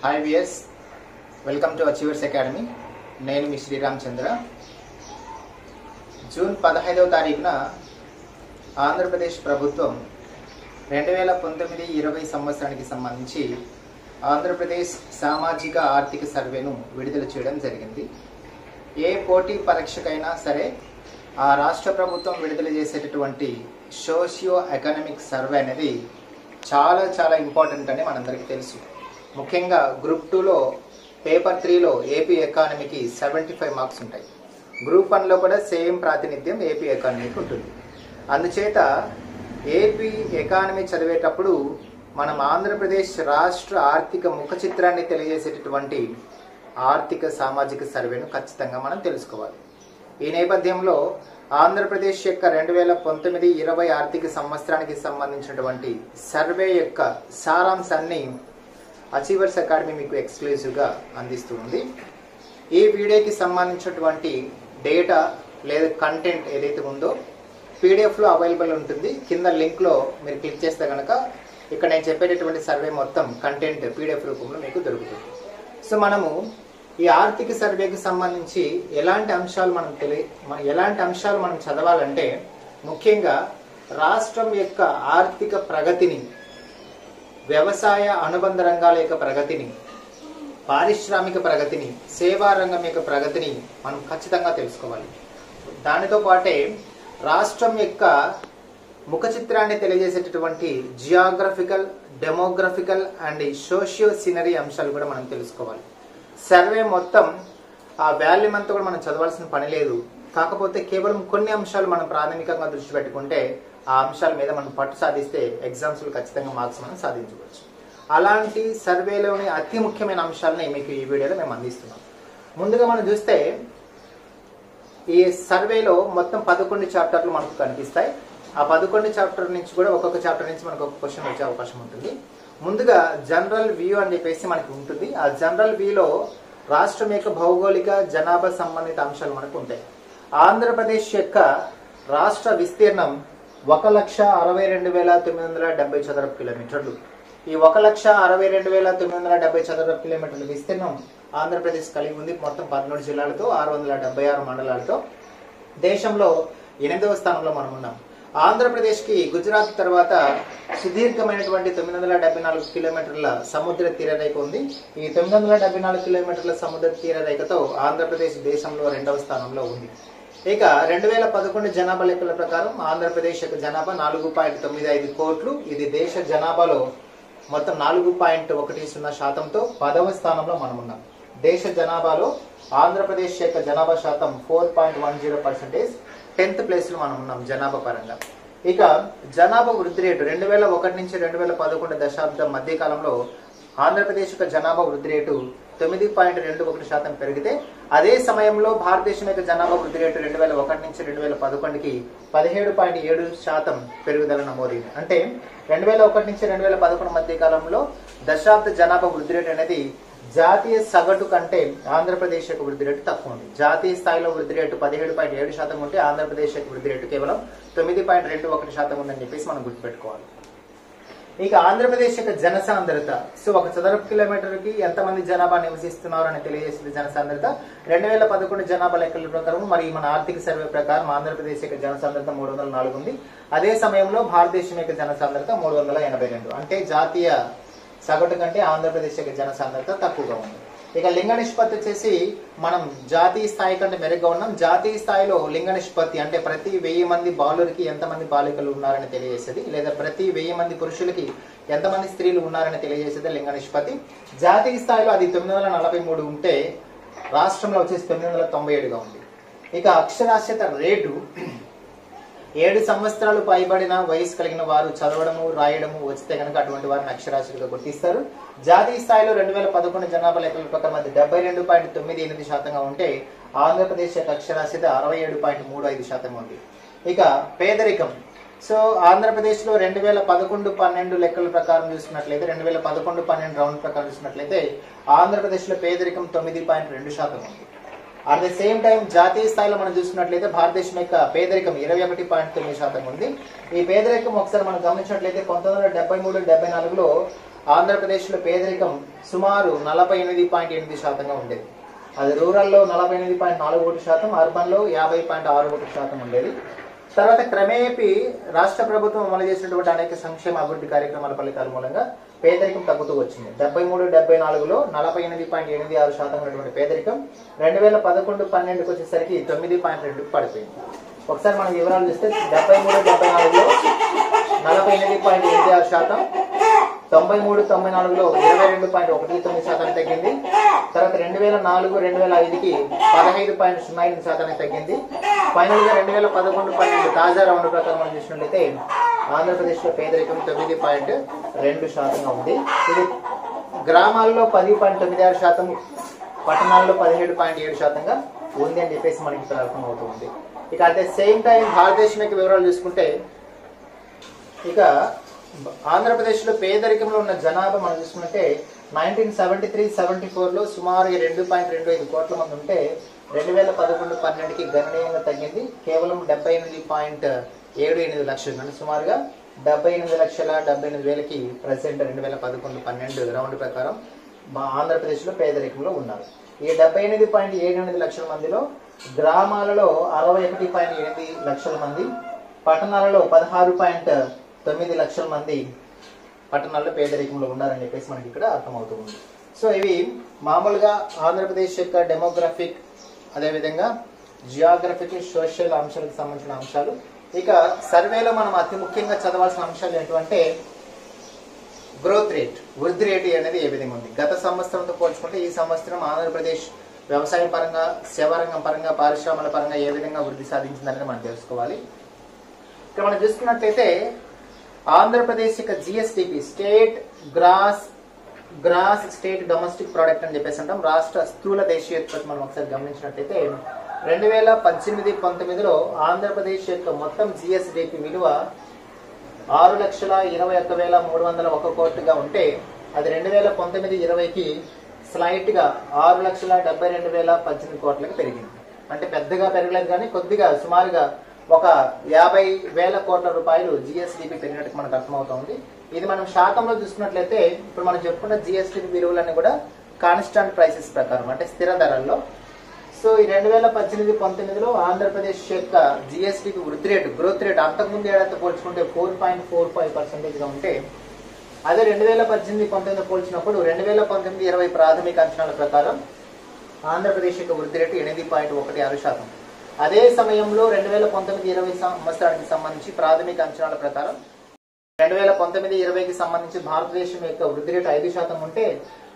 Hi VS welcome to achievers academy నేను మీ Sriramachandra June పదహైదవ తారీఖున ఆంధ్రప్రదేశ్ ప్రభుత్వం రెండు వేల పంతొమ్మిది ఇరవై సంవత్సరానికి సంబంధించి ఆంధ్రప్రదేశ్ సామాజిక ఆర్థిక సర్వేను విడుదల చేయడం జరిగింది ఏ పోటీ పరీక్షకైనా సరే ఆ రాష్ట్ర ప్రభుత్వం విడుదల చేసేటటువంటి సోషియో ఎకనామిక్ సర్వే అనేది చాలా చాలా ఇంపార్టెంట్ అని మనందరికీ తెలుసు ముఖ్యంగా గ్రూప్ టూలో పేపర్ త్రీలో ఏపీ ఎకానమీకి సెవెంటీ ఫైవ్ మార్క్స్ ఉంటాయి గ్రూప్ వన్లో కూడా సేమ్ ప్రాతినిధ్యం ఏపీ ఎకానమీకి ఉంటుంది అందుచేత ఏపీ ఎకానమీ చదివేటప్పుడు మనం ఆంధ్రప్రదేశ్ రాష్ట్ర ఆర్థిక ముఖ చిత్రాన్ని తెలియజేసేటటువంటి ఆర్థిక సామాజిక సర్వేను ఖచ్చితంగా మనం తెలుసుకోవాలి ఈ నేపథ్యంలో ఆంధ్రప్రదేశ్ యొక్క రెండు వేల పంతొమ్మిది ఇరవై ఆర్థిక సంవత్సరానికి సంబంధించినటువంటి సర్వే యొక్క సారాంశాన్ని అచీవర్స్ అకాడమీ మీకు ఎక్స్క్లూజివ్గా అందిస్తుంది ఈ వీడియోకి సంబంధించినటువంటి డేటా లేదా కంటెంట్ ఏదైతే ఉందో పీడిఎఫ్లో అవైలబుల్ ఉంటుంది కింద లింక్లో మీరు క్లిక్ చేస్తే కనుక ఇక్కడ నేను చెప్పేటటువంటి సర్వే మొత్తం కంటెంట్ పీడిఎఫ్ రూపంలో మీకు దొరుకుతుంది సో మనము ఈ ఆర్థిక సర్వేకి సంబంధించి ఎలాంటి అంశాలు మనం తెలియ మన- ఎలాంటి అంశాలు మనం చదవాలంటే ముఖ్యంగా రాష్ట్రం యొక్క ఆర్థిక ప్రగతిని వ్యవసాయ అనుబంధ రంగాల యొక్క ప్రగతిని పారిశ్రామిక ప్రగతిని సేవా రంగం యొక్క ప్రగతిని మనం ఖచ్చితంగా తెలుసుకోవాలి దానితో పాటే రాష్ట్రం యొక్క ముఖ చిత్రాన్ని తెలియజేసేటటువంటి geographical demographical and socio scenery అంశాలు కూడా మనం తెలుసుకోవాలి సర్వే మొత్తం ఆ వాల్యూమ్ అంతా కూడా మనం చదవాల్సిన పని లేదు కాకపోతే కేవలం కొన్ని అంశాలు మనం ప్రాథమికంగా దృష్టి పెట్టుకుంటే ఆ అంశాల మీద మనం పట్టు సాధిస్తే ఎగ్జామ్స్లో ఖచ్చితంగా మార్క్స్ మనం సాధించవచ్చు అలాంటి సర్వేలోని అతి ముఖ్యమైన అంశాలని మీకు ఈ వీడియోలో మేము అందిస్తున్నాం ముందుగా మనం చూస్తే ఈ సర్వేలో మొత్తం పదకొండు చాప్టర్లు మనకు కనిపిస్తాయి ఆ పదకొండు చాప్టర్ నుంచి కూడా ఒక్కొక్క చాప్టర్ నుంచి మనకు ఒక క్వశ్చన్ వచ్చే అవకాశం ఉంటుంది ముందుగా జనరల్ వ్యూ అని చెప్పేసి మనకి ఉంటుంది ఆ జనరల్ వ్యూలో రాష్ట్రం యొక్క భౌగోళిక జనాభా సంబంధిత అంశాలు మనకు ఉంటాయి ఆంధ్రప్రదేశ్ యొక్క రాష్ట్ర విస్తీర్ణం ఒక లక్ష అరవై రెండు వేల తొమ్మిది వందల డెబ్బై చదరపు కిలోమీటర్లు ఈ ఒక లక్ష అరవై రెండు వేల తొమ్మిది వందల డెబ్బై చదరపు కిలోమీటర్ల విస్తీర్ణం ఆంధ్రప్రదేశ్ కలిగి ఉంది మొత్తం పదమూడు జిల్లాలతో ఆరు వందల డెబ్బై ఆరు మండలాలతో దేశంలో ఎనిమిదవ స్థానంలో మనం ఉన్నాం ఆంధ్రప్రదేశ్కి గుజరాత్ తర్వాత సుదీర్ఘమైనటువంటి తొమ్మిది వందల డెబ్బై నాలుగు కిలోమీటర్ల సముద్ర తీరరేఖ ఉంది ఈ తొమ్మిది వందల డెబ్బై నాలుగు కిలోమీటర్ల సముద్ర తీరరేఖతో ఆంధ్రప్రదేశ్ దేశంలో రెండవ స్థానంలో ఉంది ఇక రెండు వేల పదకొండు జనాభా లెక్కల ప్రకారం ఆంధ్రప్రదేశ్ యొక్క జనాభా నాలుగు పాయింట్ తొమ్మిది ఐదు కోట్లు ఇది దేశ జనాభాలో మొత్తం నాలుగు పాయింట్ ఒకటి సున్నా శాతంతో పదవ స్థానంలో మనం ఉన్నాం దేశ జనాభాలో ఆంధ్రప్రదేశ్ యొక్క జనాభా శాతం four point one zero percentage tenth ప్లేస్లో మనం ఉన్నాం జనాభా పరంగా ఇక జనాభా వృద్ధి రేటు రెండు వేల ఒకటి నుంచి రెండు వేల పదకొండు దశాబ్దం మధ్య కాలంలో ఆంధ్రప్రదేశ్ యొక్క జనాభా వృద్ధి రేటు తొమ్మిది పాయింట్ రెండు ఒకటి శాతం పెరిగితే అదే సమయంలో భారతదేశం యొక్క జనాభా వృద్ధి రేటు రెండు వేల ఒకటి నుంచి రెండు వేల పదకొండుకి పదిహేడు పాయింట్ ఏడు శాతం పెరుగుదల నమోదైంది అంటే రెండు వేల ఒకటి నుంచి రెండు వేల పదకొండు మధ్య కాలంలో దశాబ్ద జనాభా వృద్ధి రేటు అనేది జాతీయ సగటు కంటే ఆంధ్రప్రదేశ్ యొక్క వృద్ధి రేటు తక్కువ ఉంది జాతీయ స్థాయిలో వృద్ధి రేటు పదిహేడు పాయింట్ ఏడు శాతం ఉంటే ఆంధ్రప్రదేశ్ యొక్క వృద్ధి రేటు కేవలం తొమ్మిది పాయింట్ రెండు ఒకటి శాతం ఉందని చెప్పేసి మనం గుర్తుపెట్టుకోవాలి ఇక ఆంధ్రప్రదేశ్ యొక్క జనసాంద్రత సో ఒక చదరపు కిలోమీటర్ కి ఎంతమంది జనాభా నివసిస్తున్నారు అని తెలియజేసింది జనసాంద్రత రెండు వేల పదకొండు జనాభా లెక్కల ప్రకారం మరి మన ఆర్థిక సర్వే ప్రకారం ఆంధ్రప్రదేశ్ యొక్క జనసాంద్రత మూడు వందల నాలుగు ఉంది అదే సమయంలో భారతదేశం యొక్క జనసాంద్రత మూడు వందల ఎనభై రెండు అంటే జాతీయ సగటు కంటే ఆంధ్రప్రదేశ్ యొక్క జనసాంద్రత తక్కువగా ఉంది ఇక లింగ నిష్పత్తి వచ్చేసి మనం జాతీయ స్థాయి కంటే మెరుగ్గా ఉన్నాం జాతీయ స్థాయిలో లింగ నిష్పత్తి అంటే ప్రతి వెయ్యి మంది బాలురికి ఎంతమంది బాలికలు ఉన్నారని తెలియజేసేది లేదా ప్రతి వెయ్యి మంది పురుషులకి ఎంతమంది స్త్రీలు ఉన్నారని తెలియజేసేది లింగ నిష్పత్తి జాతీయ స్థాయిలో అది తొమ్మిది వందల నలభై మూడు ఉంటే రాష్ట్రంలో వచ్చేసి తొమ్మిది వందల తొంభై ఏడుగా ఉంది ఇక అక్షరాస్యత రేటు ఏడు సంవత్సరాలు పైబడిన వయసు కలిగిన వారు చదవడము రాయడము వచ్చితే కనుక అటువంటి వారిని అక్షరాస్యులుగా గుర్తిస్తారు జాతీయ స్థాయిలో రెండు వేల పదకొండు జనాభా లెక్కల ప్రకారం అది డెబ్బై రెండు పాయింట్ తొమ్మిది ఎనిమిది శాతంగా ఉంటే ఆంధ్రప్రదేశ్ యొక్క అక్షరాస్యత అరవై ఏడు పాయింట్ మూడు ఐదు శాతం ఉంది ఇక పేదరికం సో ఆంధ్రప్రదేశ్లో రెండు వేల పదకొండు పన్నెండు లెక్కల ప్రకారం చూసినట్లయితే రెండు వేల పదకొండు పన్నెండు రౌండ్ ప్రకారం చూసినట్లయితే ఆంధ్రప్రదేశ్లో పేదరికం తొమ్మిది పాయింట్ రెండు శాతం ఉంది అట్ ద సేమ్ టైం జాతీయ స్థాయిలో మనం చూసుకున్నట్లయితే భారతదేశం యొక్క పేదరికం ఇరవై ఒకటి పాయింట్ తొమ్మిది శాతం ఉంది ఈ పేదరికం ఒకసారి మనం గమనించినట్లయితే పంతొమ్మిది వందల డెబ్బై మూడు డెబ్బై నాలుగులో ఆంధ్రప్రదేశ్లో పేదరికం సుమారు నలభై ఎనిమిది పాయింట్ ఎనిమిది శాతంగా ఉండేది అది రూరల్లో నలభై ఎనిమిది పాయింట్ నాలుగు ఒకటి శాతం అర్బన్లో యాభై పాయింట్ ఆరు ఒకటి శాతం ఉండేది తర్వాత క్రమేపీ రాష్ట్ర ప్రభుత్వం అమలు చేసినటువంటి అనేక సంక్షేమ అభివృద్ధి కార్యక్రమాల ఫలితాల మూలంగా పేదరికం తగ్గుతూ వచ్చింది డెబ్బై మూడు డెబ్బై నాలుగులో నలభై ఎనిమిది పాయింట్ ఎనిమిది ఆరు శాతం ఉన్నటువంటి పేదరికం రెండు వేల పదకొండు పన్నెండుకి వచ్చేసరికి తొమ్మిది పాయింట్ రెండుకి పడిపోయింది ఒకసారి మనం వివరాలు చూస్తే డెబ్బై మూడు డెబ్బై నాలుగులో నలభై ఎనిమిది పాయింట్ ఎనిమిది ఆరు శాతం తొంభై మూడు తొంభై నాలుగులో ఇరవై రెండు పాయింట్ ఒకటి తొమ్మిది శాతానికి తగ్గింది తర్వాత రెండు వేల నాలుగు రెండు వేల ఐదుకి పదహైదు పాయింట్ సున్నా ఎనిమిది శాతానికి తగ్గింది ఫైనల్ గా రెండు వేల పదకొండు పన్నెండు తాజా రౌండ్ ప్రకారం మనం చూసినట్లయితే ఆంధ్రప్రదేశ్లో పేదరికం తొమ్మిది పాయింట్ రెండు శాతంగా ఉంది ఇది గ్రామాల్లో పది పాయింట్ తొమ్మిది ఆరు శాతం పట్టణాల్లో పదిహేడు పాయింట్ ఏడు శాతంగా ఉంది అని చెప్పేసి మనకి ఇక్కడ అర్థమవుతుంది ఇక అట్ ద సేమ్ టైం భారతదేశం యొక్క వివరాలు చూసుకుంటే ఇక ఆంధ్రప్రదేశ్లో పేదరికంలో ఉన్న జనాభా మనం చూసుకుంటే నైన్టీన్ సెవెంటీ త్రీ సెవెంటీ ఫోర్లో సుమారు రెండు పాయింట్ రెండు ఐదు కోట్ల మంది ఉంటే రెండు వేల పదకొండు పన్నెండుకి గణనీయంగా తగ్గింది కేవలం డెబ్బై ఎనిమిది పాయింట్ ఏడు ఎనిమిది లక్షలు అంటే సుమారుగా డెబ్బై ఎనిమిది లక్షల డెబ్బై ఎనిమిది వేలకి ప్రజెంట్ రెండు వేల పదకొండు పన్నెండు రౌండ్ ప్రకారం మా ఆంధ్రప్రదేశ్లో పేదరికంలో ఉన్నారు ఈ డెబ్బై ఎనిమిది పాయింట్ ఏడు ఎనిమిది లక్షల మందిలో గ్రామాలలో అరవై ఒకటి పాయింట్ ఎనిమిది లక్షల మంది పట్టణాలలో పదహారు పాయింట్ తొమ్మిది లక్షల మంది పట్టణాల్లో పేదరికంలో ఉన్నారని చెప్పేసి మనకి ఇక్కడ అర్థమవుతుంది సో ఇవి మామూలుగా ఆంధ్రప్రదేశ్ యొక్క డెమోగ్రఫిక్ అదేవిధంగా జియోగ్రఫిక్ సోషల్ అంశాలకు సంబంధించిన అంశాలు ఇక సర్వేలో మనం అతి ముఖ్యంగా చదవాల్సిన అంశాలు ఏంటంటే గ్రోత్ రేట్ వృద్ధి రేటు అనేది ఏ విధంగా ఉంది గత సంవత్సరంతో పోల్చుకుంటే ఈ సంవత్సరం ఆంధ్రప్రదేశ్ వ్యవసాయం పరంగా సేవారంగం పరంగా పారిశ్రామిక పరంగా ఏ విధంగా వృద్ధి సాధించిందనేది మనం తెలుసుకోవాలి ఇక్కడ మనం చూసుకున్నట్లయితే ఆంధ్రప్రదేశ్ యొక్క GSTP state gross gross state domestic product అని చెప్పేసి అంటాం రాష్ట్ర స్థూల దేశీయోత్పత్తి మనం ఒకసారి గమనించినట్లయితే రెండు వేల పద్దెనిమిది పంతొమ్మిదిలో ఆంధ్రప్రదేశ్ యొక్క మొత్తం జిఎస్డిపి విలువ ఆరు లక్షల ఇరవై ఒక్క వేల మూడు వందల ఒక కోట్లుగా ఉంటే అది రెండు వేల పంతొమ్మిది ఇరవైకి స్లైట్ గా ఆరు లక్షల డెబ్బై రెండు వేల పద్దెనిమిది కోట్లకు పెరిగింది అంటే పెద్దగా పెరగలేదు కానీ కొద్దిగా సుమారుగా ఒక యాభై వేల కోట్ల రూపాయలు జిఎస్డిపి పెరిగినట్టు మనకు అర్థమవుతోంది ఇది మనం శాతంలో చూసుకున్నట్లయితే ఇప్పుడు మనం చెప్పుకున్న జిఎస్డిపి విలువలన్నీ కూడా కాన్స్టాంట్ ప్రైసెస్ ప్రకారం అంటే స్థిర ధరల్లో సో ఈ రెండు వేల పద్దెనిమిది పంతొమ్మిదిలో ఆంధ్రప్రదేశ్ యొక్క జిఎస్టికి వృద్ధి రేటు గ్రోత్ రేట్ అంతకుముందు ఏడాదితో పోల్చుకుంటే four point four five percentage గా ఉంటే అదే రెండు వేల పద్దెనిమిది పంతొమ్మిది పోల్చినప్పుడు రెండు వేల పంతొమ్మిది ఇరవై ప్రాథమిక అంచనాల ప్రకారం ఆంధ్రప్రదేశ్ యొక్క వృద్ధి రేటు ఎనిమిది పాయింట్ ఒకటి ఆరు శాతం అదే సమయంలో రెండు వేల పంతొమ్మిది ఇరవై సంవత్సరానికి సంబంధించి ప్రాథమిక అంచనాల ప్రకారం రెండు వేల పంతొమ్మిది ఇరవైకి సంబంధించి భారతదేశం యొక్క వృద్ధి రేటు ఐదు శాతం ఉంటే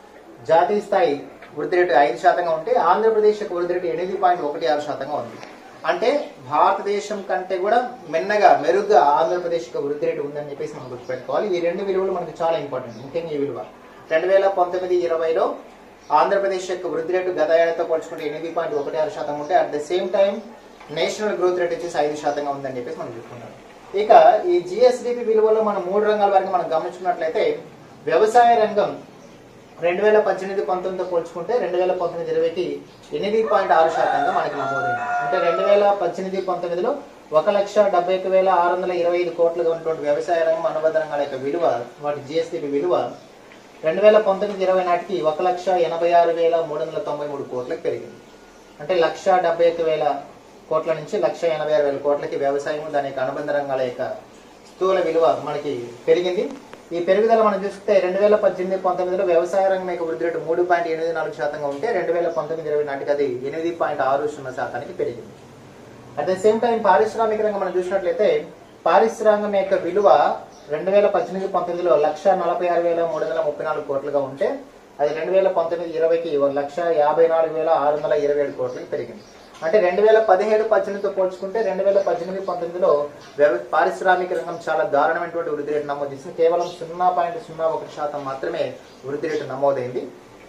జాతీయ స్థాయి వృద్ధి రేటు ఐదు శాతంగా ఉంటే ఆంధ్రప్రదేశ్ యొక్క వృద్ధి రేటు ఎనిమిది పాయింట్ ఒకటి ఆరు శాతంగా ఉంది అంటే భారతదేశం కంటే కూడా మెన్నగా మెరుగ్గా ఆంధ్రప్రదేశ్ యొక్క వృద్ధి రేటు ఉందని చెప్పేసి మనం గుర్తుపెట్టుకోవాలి ఈ రెండు విలువలు మనకు చాలా ఇంపార్టెంట్ ముఖ్యంగా ఈ విలువ రెండు వేల పంతొమ్మిది ఇరవైలో ఆంధ్రప్రదేశ్ యొక్క వృద్ధి రేటు గత ఏడాదితో పోల్చుకుంటే ఎనిమిది పాయింట్ ఒకటి ఆరు శాతం ఉంటే at the same time national growth rate వచ్చేసి ఐదు శాతంగా ఉందని చెప్పేసి మనం చూసుకుంటాం ఇక ఈ జిఎస్డిపి విలువలో మనం మూడు రంగాల వరకు మనం గమనించుకున్నట్లయితే వ్యవసాయ రంగం రెండు వేల పద్దెనిమిది పంతొమ్మిదితో పోల్చుకుంటే రెండు వేల పంతొమ్మిది ఇరవైకి ఎనిమిది పాయింట్ ఆరు శాతంగా మనకి నమోదైంది అంటే రెండు వేల పద్దెనిమిది పంతొమ్మిదిలో ఒక లక్ష డెబ్బై ఒక వేల ఆరు వందల ఇరవై ఐదు కోట్లుగా ఉన్నటువంటి వ్యవసాయ రంగం అనుబంధ రంగాల యొక్క విలువ వాటి జిఎస్టీ విలువ రెండు వేల పంతొమ్మిది ఇరవై నాటికి ఒక లక్ష ఎనభై ఆరు వేల మూడు వందల తొంభై మూడు కోట్లకు పెరిగింది అంటే లక్ష డెబ్బై ఒక వేల కోట్ల నుంచి లక్ష ఎనభై ఆరు వేల కోట్లకి వ్యవసాయం దాని యొక్క అనుబంధ రంగాల యొక్క స్థూల విలువ మనకి పెరిగింది ఈ పెరుగుదల మనం చూస్తే రెండు వేల పద్దెనిమిది పంతొమ్మిదిలో వ్యవసాయ రంగం యొక్క వృద్ధి రేటు మూడు పాయింట్ ఎనిమిది నాలుగు శాతంగా ఉంటే రెండు వేల పంతొమ్మిది ఇరవై నాటికి అది ఎనిమిది పాయింట్ ఆరు సున్నా శాతానికి పెరిగింది అట్ ద సేమ్ టైం పారిశ్రామిక రంగం మనం చూసినట్లయితే పారిశ్రామికం యొక్క విలువ రెండు వేల పద్దెనిమిది పంతొమ్మిదిలో లక్ష నలభై ఆరు వేల మూడు వందల ముప్పై నాలుగు కోట్లుగా ఉంటే అది రెండు వేల పంతొమ్మిది ఇరవైకి ఒక లక్ష యాభై నాలుగు వేల ఆరు వందల ఇరవై ఏడు కోట్లకి పెరిగింది అంటే రెండు వేల పదిహేడు పద్దెనిమిదితో పోల్చుకుంటే రెండు వేల పద్దెనిమిది పంతొమ్మిదిలో వ్యవ- పారిశ్రామిక రంగం చాలా దారుణమైనటువంటి వృద్ధి రేటు నమోదు చేసింది కేవలం సున్నా పాయింట్ సున్నా ఒకటి శాతం మాత్రమే వృద్ధి రేటు నమోదైంది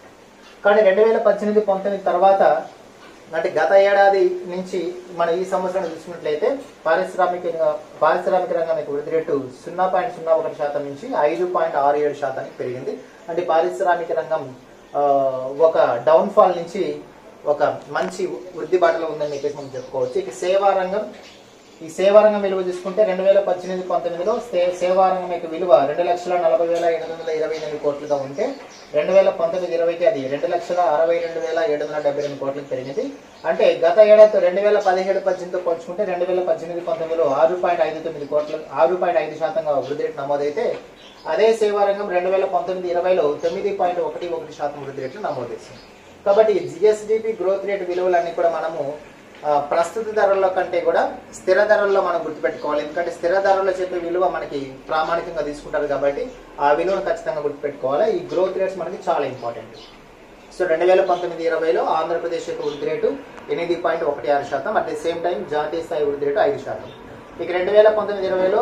కానీ రెండు వేల పద్దెనిమిది పంతొమ్మిది తర్వాత అంటే గత ఏడాది నుంచి మనం ఈ సంవత్సరం చూసినట్లయితే పారిశ్రామిక పారిశ్రామిక రంగం యొక్క వృద్ధి రేటు సున్నా పాయింట్ సున్నా ఒకటి శాతం నుంచి ఐదు పాయింట్ ఆరు ఏడు శాతానికి పెరిగింది అంటే పారిశ్రామిక రంగం ఆ, ఒక డౌన్ ఫాల్ నుంచి ఒక మంచి వృద్ధి బాటలో ఉందని చెప్పేసి మనం చెప్పుకోవచ్చు ఇక సేవా రంగం ఈ సేవారంగం విలువ చూసుకుంటే రెండు వేల పద్దెనిమిది పంతొమ్మిదిలో సే- సేవారంగం యొక్క విలువ రెండు లక్షల నలభై వేల ఎనిమిది వందల ఇరవై ఎనిమిది కోట్లుగా ఉంటే రెండు వేల పంతొమ్మిది ఇరవైకి అది రెండు లక్షల అరవై రెండు వేల ఏడు వందల డెబ్బై రెండు కోట్లకు పెరిగింది అంటే గత ఏడాది రెండు వేల పదిహేడు పద్దెనిమిదితో పోల్చుకుంటే రెండు వేల పద్దెనిమిది పంతొమ్మిదిలో ఆరు పాయింట్ ఐదు తొమ్మిది కోట్ల ఆరు పాయింట్ ఐదు శాతంగా వృద్ధి రేటు నమోదైతే అదే సేవారంగం రెండు వేల పంతొమ్మిది ఇరవైలో తొమ్మిది పాయింట్ ఒకటి ఒకటి శాతం వృద్ధి రేట్లు నమోదు చేసింది కాబట్టి జిఎస్డిపి గ్రోత్ రేట్ విలువలన్నీ కూడా మనము ఆ, ప్రస్తుత ధరల్లో కంటే కూడా స్థిర ధరల్లో మనం గుర్తుపెట్టుకోవాలి ఎందుకంటే స్థిర ధరల్లో చెప్పే విలువ మనకి ప్రామాణికంగా తీసుకుంటారు కాబట్టి ఆ విలువను ఖచ్చితంగా గుర్తుపెట్టుకోవాలి ఈ గ్రోత్ రేట్స్ మనకి చాలా ఇంపార్టెంట్ సో రెండు వేల పంతొమ్మిది ఇరవైలో ఆంధ్రప్రదేశ్ యొక్క వృద్ధి రేటు ఎనిమిది పాయింట్ ఒకటి ఆరు శాతం అట్ ది సేమ్ టైం జాతీయ స్థాయి వృద్ధి రేటు ఐదు శాతం ఇక రెండు వేల పంతొమ్మిది ఇరవైలో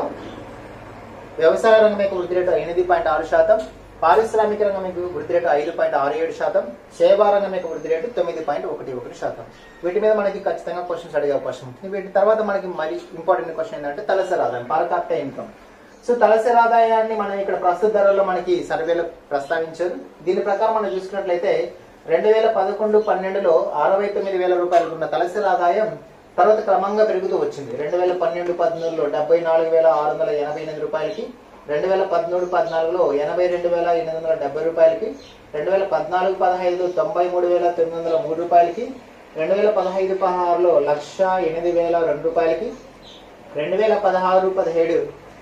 వ్యవసాయ రంగం యొక్క వృద్ధి రేటు ఎనిమిది పాయింట్ ఆరు శాతం పారిశ్రామిక రంగం యొక్క వృద్ధి రేటు ఐదు పాయింట్ ఆరు ఏడు శాతం సేవా రంగం యొక్క వృద్ధి రేటు తొమ్మిది పాయింట్ ఒకటి ఒకటి శాతం వీటి మీద మనకి ఖచ్చితంగా క్వశ్చన్స్ అడిగే అవకాశం ఉంటుంది వీటి తర్వాత మనకి మరి ఇంపార్టెంట్ క్వశ్చన్ ఏంటంటే తలసరి ఆదాయం పరకాప్ట ఇన్కమ్ సో తలసరి ఆదాయాన్ని మనం ఇక్కడ ప్రస్తుత ధరల్లో మనకి సర్వేలో ప్రస్తావించారు దీని ప్రకారం మనం చూసుకున్నట్లయితే రెండు వేల పదకొండు పన్నెండులో అరవై తొమ్మిది వేల రూపాయలు ఉన్న తలసరి ఆదాయం తర్వాత క్రమంగా పెరుగుతూ వచ్చింది రెండు వేల పన్నెండు పద్మూడులో డెబ్బై నాలుగు వేల ఆరు వందల ఎనభై ఎనిమిది రూపాయలకి రెండు వేల పదమూడు పద్నాలుగులో ఎనభై రెండు వేల ఎనిమిది వందల డెబ్బై రూపాయలకి రెండు వేల పద్నాలుగు పదహైదులో తొంభై మూడు వేల తొమ్మిది వందల మూడు రూపాయలకి రెండు వేల పదహైదు పదహారులో లక్ష ఎనిమిది వేల రెండు రూపాయలకి రెండు వేల పదహారు పదిహేడు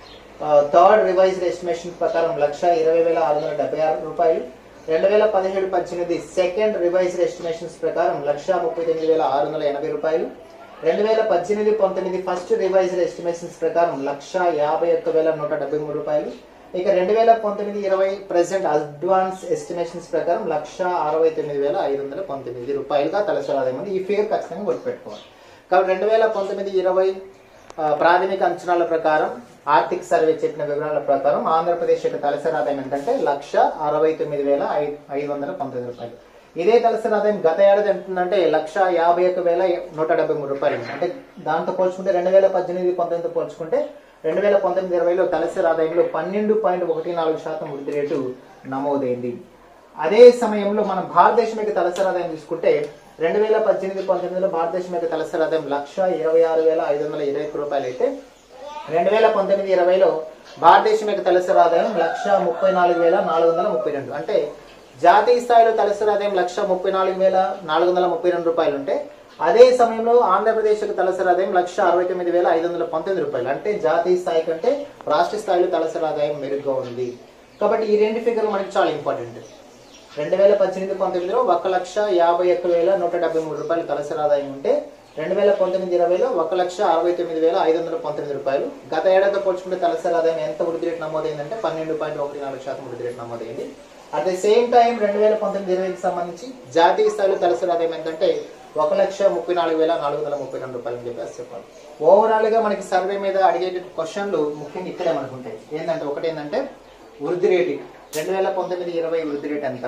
థర్డ్ రివైజ్డ్ ఎస్టిమేషన్ ప్రకారం లక్ష ఇరవై వేల ఆరు వందల డెబ్బై ఆరు రూపాయలు రెండు వేల పదిహేడు పద్దెనిమిది సెకండ్ రివైజ్డ్ ఎస్టిమేషన్స్ ప్రకారం లక్ష ముప్పై తొమ్మిది వేల ఆరు వందల ఎనభై రూపాయలు రెండు వేల పద్దెనిమిది పంతొమ్మిది ఫస్ట్ రివైజ్డ్ ఎస్టిమేషన్స్ ప్రకారం లక్ష యాభై ఒక్క వేల నూట డెబ్బై మూడు రూపాయలు ఇక రెండు వేల పంతొమ్మిది ఇరవై ప్రెసెంట్ అడ్వాన్స్ ఎస్టిమేషన్స్ ప్రకారం లక్ష అరవై తొమ్మిది వేల ఐదు వందల పంతొమ్మిది రూపాయలుగా తలసరి ఆదాయం ఉంది ఈ ఫిగర్ ఖచ్చితంగా గుర్తుపెట్టుకోవాలి కాబట్టి రెండు వేల పంతొమ్మిది ఇరవై ఆ, ప్రాథమిక అంచనాల ప్రకారం ఆర్థిక సర్వే చెప్పిన వివరాల ప్రకారం ఆంధ్రప్రదేశ్ యొక్క తలసరి ఆదాయం ఏంటంటే లక్ష అరవై తొమ్మిది వేల ఐ- ఐదు వందల పంతొమ్మిది రూపాయలు ఇదే తలసరి ఆదాయం గత ఏడాది ఎంతుందంటే లక్ష యాభై ఒక్క వేల నూట డెబ్బై మూడు రూపాయలు ఉంది. అంటే దాంతో పోల్చుకుంటే రెండు వేల పద్దెనిమిది పంతొమ్మిది పోల్చుకుంటే రెండు వేల పంతొమ్మిది ఇరవైలో తలసరి ఆదాయంలో పన్నెండు పాయింట్ ఒకటి నాలుగు శాతం వృద్ధి రేటు నమోదైంది అదే సమయంలో మనం భారతదేశం యొక్క తలసరి ఆదాయం తీసుకుంటే రెండు వేల పద్దెనిమిది పంతొమ్మిదిలో భారతదేశం యొక్క తలసరి ఆదాయం లక్ష ఇరవై ఆరు వేల ఐదు వందల ఇరవై ఒక్క రూపాయలు అయితే రెండు వేల పంతొమ్మిది ఇరవైలో భారతదేశం యొక్క తలసరి ఆదాయం లక్ష ముప్పై నాలుగు వేల నాలుగు వందల ముప్పై రెండు అంటే జాతీయ స్థాయిలో తలసరి ఆదాయం లక్ష ముప్పై నాలుగు వేల నాలుగు వందల ముప్పై రెండు రూపాయలు ఉంటే అదే సమయంలో ఆంధ్రప్రదేశ్ యొక్క తలసరి ఆదాయం లక్ష అరవై తొమ్మిది వేల ఐదు వందల పంతొమ్మిది రూపాయలు అంటే జాతీయ స్థాయి కంటే రాష్ట్ర స్థాయిలో తలసరి ఆదాయం మెరుగ్గా ఉంది కాబట్టి ఈ రెండు ఫిగర్లు మనకి చాలా ఇంపార్టెంట్ రెండు వేల పద్దెనిమిది పంతొమ్మిదిలో ఒక లక్ష యాభై ఒక్క వేల నూట డెబ్బై మూడు రూపాయలు తలసరి ఆదాయం ఉంటే రెండు వేల పంతొమ్మిది ఇరవైలో ఒక లక్ష అరవై తొమ్మిది వేల ఐదు వందల పంతొమ్మిది రూపాయలు గత ఏడాదితో పోల్చుకుంటే తలసరి ఆదాయం ఎంత వృద్ధి రేటు నమోదైందంటే పన్నెండు పాయింట్ ఒకటి నాలుగు శాతం వృద్ధి రేటు నమోదైంది అట్ ద సేమ్ టైం రెండు వేల పంతొమ్మిది ఇరవైకి సంబంధించి జాతీయ స్థాయిలో తలసరి ఆదాయం ఏంటంటే ఒక లక్ష ముప్పై నాలుగు వేల నాలుగు వందల ముప్పై రెండు రూపాయలు అని చెప్పేసి చెప్పాలి ఓవరాల్ గా మనకి సర్వే మీద అడిగే క్వశ్చన్లు ముఖ్యంగా ఇక్కడే మనకు ఉంటాయి ఏంటంటే ఒకటి ఏంటంటే వృద్ధి రేటు రెండు వేల పంతొమ్మిది ఇరవై వృద్ధి రేటు ఎంత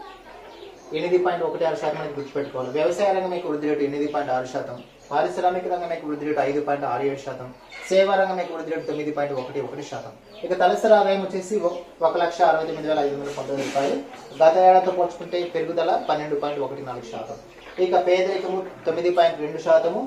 ఎనిమిది పాయింట్ ఒకటి ఆరు శాతం అనేది గుర్తుపెట్టుకోవాలి వ్యవసాయ రంగం యొక్క వృద్ధి రేటు ఎనిమిది పాయింట్ ఆరు శాతం పారిశ్రామిక రంగం యొక్క వృద్ధి రేటు ఐదు పాయింట్ ఆరు ఏడు శాతం సేవా రంగం యొక్క వృద్ధి రేటు తొమ్మిది పాయింట్ ఒకటి ఒకటి శాతం ఇక తలసరి ఆదాయం వచ్చేసి ఒ- ఒక లక్ష అరవై తొమ్మిది వేల ఐదు వందల పంతొమ్మిది రూపాయలు గత ఏడాదితో పోల్చుకుంటే పెరుగుదల పన్నెండు పాయింట్ ఒకటి నాలుగు శాతం ఇక పేదరికము తొమ్మిది పాయింట్ రెండు శాతము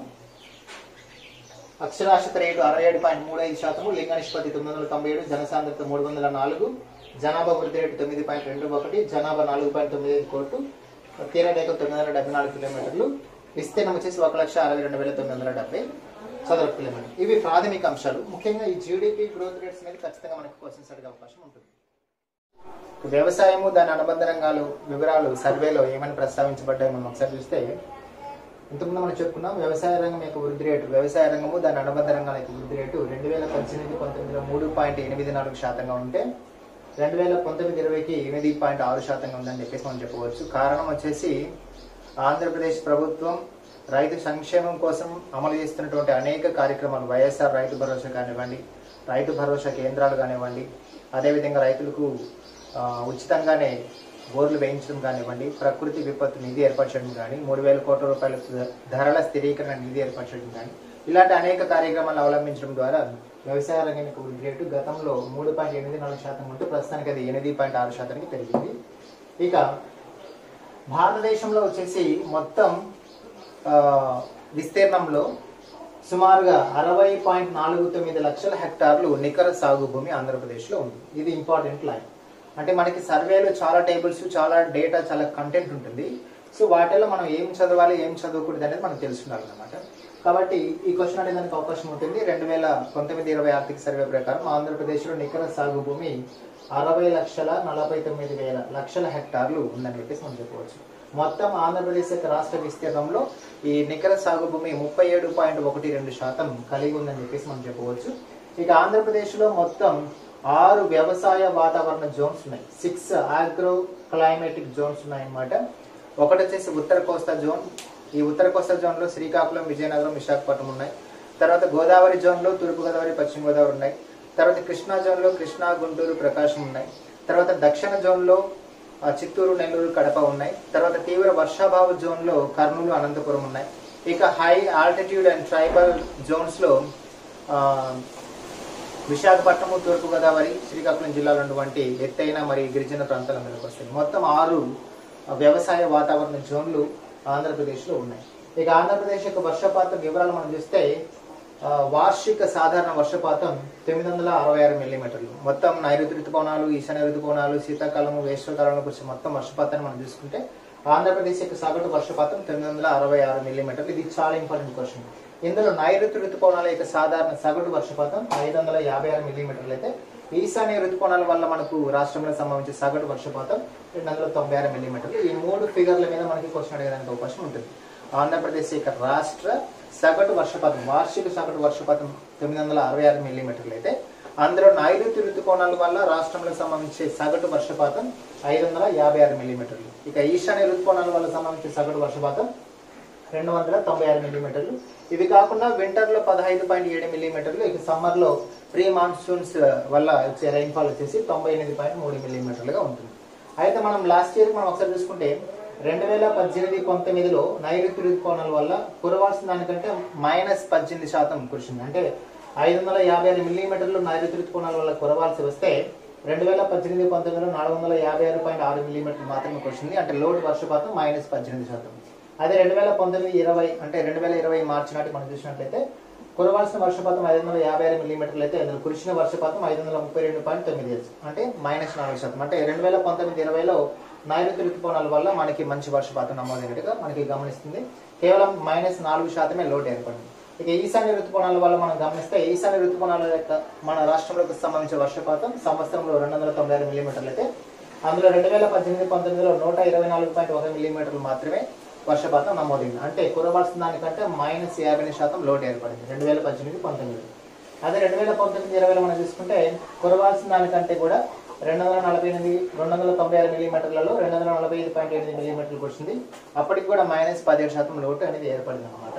అక్షరాస్యత రేటు అరవై ఏడు పాయింట్ మూడు ఐదు శాతము లింగ నిష్పత్తి తొమ్మిది వందల తొంభై ఏడు జనసాంద్రత మూడు వందల నాలుగు జనాభా వృద్ధి రేటు తొమ్మిది పాయింట్ రెండు ఒకటి జనాభా నాలుగు పాయింట్ తొమ్మిది ఐదు కోట్లు తీర రేఖ తొమ్మిది వందల డెబ్బై నాలుగు కిలోమీటర్లు విస్తీర్ణం వచ్చేసి ఒక లక్ష అరవై రెండు వేల తొమ్మిది వందల డెబ్బై చదరపు కిలోమీటర్ ఇవి ప్రాథమిక అంశాలు ముఖ్యంగా ఈ జీడిపి గ్రోత్ రేట్స్ మీద ఖచ్చితంగా మనకు క్వశ్చన్స్ అడిగే అవకాశం ఉంటుంది వ్యవసాయము దాని అనుబంధ రంగాలు వివరాలు సర్వేలో ఏమని ప్రస్తావించబడ్డాయి మనం ఒకసారి చూస్తే ఇంతకుముందు మనం చెప్పుకున్నాం వ్యవసాయ రంగం యొక్క వృద్ధి రేటు వ్యవసాయ రంగము దాని అనుబంధ రంగాల యొక్క వృద్ధి రేటు రెండు వేల పద్దెనిమిది పంతొమ్మిదిలో మూడు పాయింట్ ఎనిమిది నాలుగు శాతంగా ఉంటే రెండు వేల పంతొమ్మిది ఇరవైకి ఎనిమిది పాయింట్ ఆరు శాతంగా ఉందని చెప్పేసి మనం చెప్పవచ్చు కారణం వచ్చేసి ఆంధ్రప్రదేశ్ ప్రభుత్వం రైతు సంక్షేమం కోసం అమలు చేస్తున్నటువంటి అనేక కార్యక్రమాలు వైఎస్ఆర్ రైతు భరోసా కానివ్వండి రైతు భరోసా కేంద్రాలు కానివ్వండి అదేవిధంగా రైతులకు ఆ, ఉచితంగానే బోర్లు వేయించడం కానివ్వండి ప్రకృతి విపత్తు నిధి ఏర్పరచడం కానీ మూడు వేల కోట్ల రూపాయల ధరల స్థిరీకరణ నిధి ఏర్పరచడం కానీ ఇలాంటి అనేక కార్యక్రమాలు అవలంబించడం ద్వారా వ్యవసాయ రంగం యొక్క వృద్ధి రేటు గతంలో మూడు పాయింట్ ఎనిమిది నాలుగు శాతం ఉంటూ ప్రస్తుతానికి అది ఎనిమిది పాయింట్ ఆరు శాతానికి పెరిగింది ఇక భారతదేశంలో వచ్చేసి మొత్తం ఆ, విస్తీర్ణంలో సుమారుగా అరవై పాయింట్ నాలుగు తొమ్మిది లక్షల హెక్టార్లు నికర సాగు భూమి ఆంధ్రప్రదేశ్లో ఉంది ఇది ఇంపార్టెంట్ లైన్ అంటే మనకి సర్వేలో చాలా టేబుల్స్ చాలా డేటా చాలా కంటెంట్ ఉంటుంది సో వాటిలో మనం ఏం చదవాలి ఏం చదవకూడదు అనేది మనం తెలుసుకున్నాం అనమాట కాబట్టి ఈ క్వశ్చన్ అడగడానికి అవకాశం ఉంటుంది రెండు వేల పంతొమ్మిది ఇరవై ఆర్థిక సర్వే ప్రకారం ఆంధ్రప్రదేశ్లో నికర సాగు భూమి అరవై లక్షల నలభై తొమ్మిది వేల లక్షల హెక్టార్లు ఉందని చెప్పేసి మనం చెప్పవచ్చు మొత్తం ఆంధ్రప్రదేశ్ యొక్క రాష్ట్ర విస్తీర్ణంలో ఈ నికర సాగు భూమి ముప్పై ఏడు పాయింట్ ఒకటి రెండు శాతం కలిగి ఉందని చెప్పేసి మనం చెప్పవచ్చు ఇక ఆంధ్రప్రదేశ్లో మొత్తం ఆరు వ్యవసాయ వాతావరణ జోన్స్ ఉన్నాయి సిక్స్ ఆగ్రో క్లైమేటిక్ జోన్స్ ఉన్నాయి అన్నమాట ఒకటి వచ్చేసి ఉత్తర కోస్తా జోన్ ఈ ఉత్తర కోస్తా జోన్ లో శ్రీకాకుళం విజయనగరం విశాఖపట్నం ఉన్నాయి తర్వాత గోదావరి జోన్ లో తూర్పు గోదావరి పశ్చిమ గోదావరి ఉన్నాయి తర్వాత కృష్ణా జోన్ లో కృష్ణా గుంటూరు ప్రకాశం ఉన్నాయి తర్వాత దక్షిణ జోన్ లో ఆ, చిత్తూరు నెల్లూరు కడప ఉన్నాయి తర్వాత తీవ్ర వర్షాభావ జోన్ లో కర్నూలు అనంతపురం ఉన్నాయి ఇక high altitude and tribal zones లో ఆ, విశాఖపట్నము తూర్పుగోదావరి శ్రీకాకుళం జిల్లాలో ఉన్నటువంటి ఎత్తైన మరియు గిరిజన ప్రాంతాల మీదకి వస్తాయి మొత్తం ఆరు వ్యవసాయ వాతావరణ జోన్లు ఆంధ్రప్రదేశ్లో ఉన్నాయి ఇక ఆంధ్రప్రదేశ్ యొక్క వర్షపాతం వివరాలు మనం చూస్తే ఆ, వార్షిక సాధారణ వర్షపాతం తొమ్మిది వందల అరవై ఆరు మిల్లీమీటర్లు మొత్తం నైరుతి ఋతుపవనాలు ఈశాన్య ఋతుపవనాలు శీతాకాలము వేసవికాలంలో కురిసే మొత్తం వర్షపాతాన్ని మనం చూసుకుంటే ఆంధ్రప్రదేశ్ యొక్క సగటు వర్షపాతం తొమ్మిది వందల అరవై ఆరు మిల్లీమీటర్లు ఇది చాలా ఇంపార్టెంట్ క్వశ్చన్ ఇందులో నైరుతి ఋతుపవనాల యొక్క సాధారణ సగటు వర్షపాతం ఐదు వందల యాభై ఆరు మిల్లీమీటర్లు అయితే ఈశాన్య ఋతుపవనాల వల్ల మనకు రాష్ట్రంలో సంబంధించి సగటు వర్షపాతం రెండు వందల తొంభై ఆరు మిల్లీమీటర్లు ఈ మూడు ఫిగర్ల మీద మనకి క్వశ్చన్ అడగడానికి అవకాశం ఉంటుంది ఆంధ్రప్రదేశ్ యొక్క రాష్ట్ర సగటు వర్షపాతం వార్షిక సగటు వర్షపాతం తొమ్మిది వందల అరవై ఆరు మిల్లీమీటర్లు అయితే అందులో నైరుతి ఋతుకోణాల వల్ల రాష్ట్రంలో సంబంధించే సగటు వర్షపాతం ఐదు వందల యాభై ఆరు మిల్లీమీటర్లు ఇక ఈశాన్య ఋతుకోణాల వల్ల సంబంధించే సగటు వర్షపాతం రెండు వందల తొంభై ఆరు మిల్లీమీటర్లు ఇవి కాకుండా వింటర్ లో పదహైదు పాయింట్ ఏడు మిల్లీమీటర్లు ఇక సమ్మర్ లో ప్రీ మాన్సూన్స్ వల్ల వచ్చే రైన్ఫాల్ వచ్చేసి తొంభై ఎనిమిది పాయింట్ మూడు మిల్లీమీటర్లుగా ఉంటుంది అయితే మనం లాస్ట్ ఇయర్ మనం ఒకసారి చూసుకుంటే రెండు వేల పద్దెనిమిది పంతొమ్మిదిలో నైరుతి ఋతుకోణాల వల్ల కురవాల్సిన దానికంటే మైనస్ పద్దెనిమిది శాతం కురిసింది అంటే ఐదు వందల యాభై ఆరు మిల్లీమీటర్లు నైరుతి ఋతుకోణాల వల్ల కురవాల్సి వస్తే రెండు వేల పద్దెనిమిది పంతొమ్మిదిలో నాలుగు వందల యాభై ఆరు పాయింట్ ఆరు మిల్లీమీటర్లు మాత్రమే కురిసింది అంటే లోటు వర్షపాతం మైనస్ పద్దెనిమిది శాతం అదే రెండు వేల పంతొమ్మిది ఇరవై అంటే రెండు వేల ఇరవై మార్చి నాటి మనం చూసినట్లయితే కురవాల్సిన వర్షపాతం ఐదు వందల యాభై ఆరు మిల్లీమీటర్లు అయితే అందులో కురిసిన వర్షపాతం ఐదు వందల ముప్పై రెండు పాయింట్ తొమ్మిది అంటే మైనస్ నాలుగు శాతం అంటే రెండు వేల పంతొమ్మిది ఇరవైలో నైరుతి ఋతుపవనాల వల్ల మనకి మంచి వర్షపాతం నమోదైనట్టుగా మనకి గమనిస్తుంది కేవలం మైనస్ నాలుగు శాతమే లోటు ఏర్పడింది ఇక ఈశాన్య ఋతుపవనాల వల్ల మనం గమనిస్తే ఈశాన్య ఋతుపవనాల యొక్క మన రాష్ట్రంలోకి సంబంధించిన వర్షపాతం సంవత్సరంలో రెండు వందల తొంభై ఆరు మిల్లీమీటర్లు అయితే అందులో రెండు వేల పద్దెనిమిది పంతొమ్మిదిలో నూట ఇరవై నాలుగు పాయింట్ ఒక మిల్లీమీటర్లు మాత్రమే వర్షపాతం నమోదైంది అంటే కురవాల్సిన దానికంటే మైనస్ యాభై శాతం లోటు ఏర్పడింది రెండు వేల పద్దెనిమిది పంతొమ్మిది అదే రెండు వేల పంతొమ్మిది ఇరవైలో మనం చూసుకుంటే కురవాల్సిన దానికంటే కూడా రెండు వందల నలభై ఎనిమిది రెండు వందల తొంభై ఆరు మిల్లీమీటర్లలో రెండు వందల నలభై ఐదు పాయింట్ ఎనిమిది మిల్లీమీటర్లు కురిసింది అప్పటికి కూడా మైనస్ పదిహేడు శాతం లోటు అనేది ఏర్పడింది అనమాట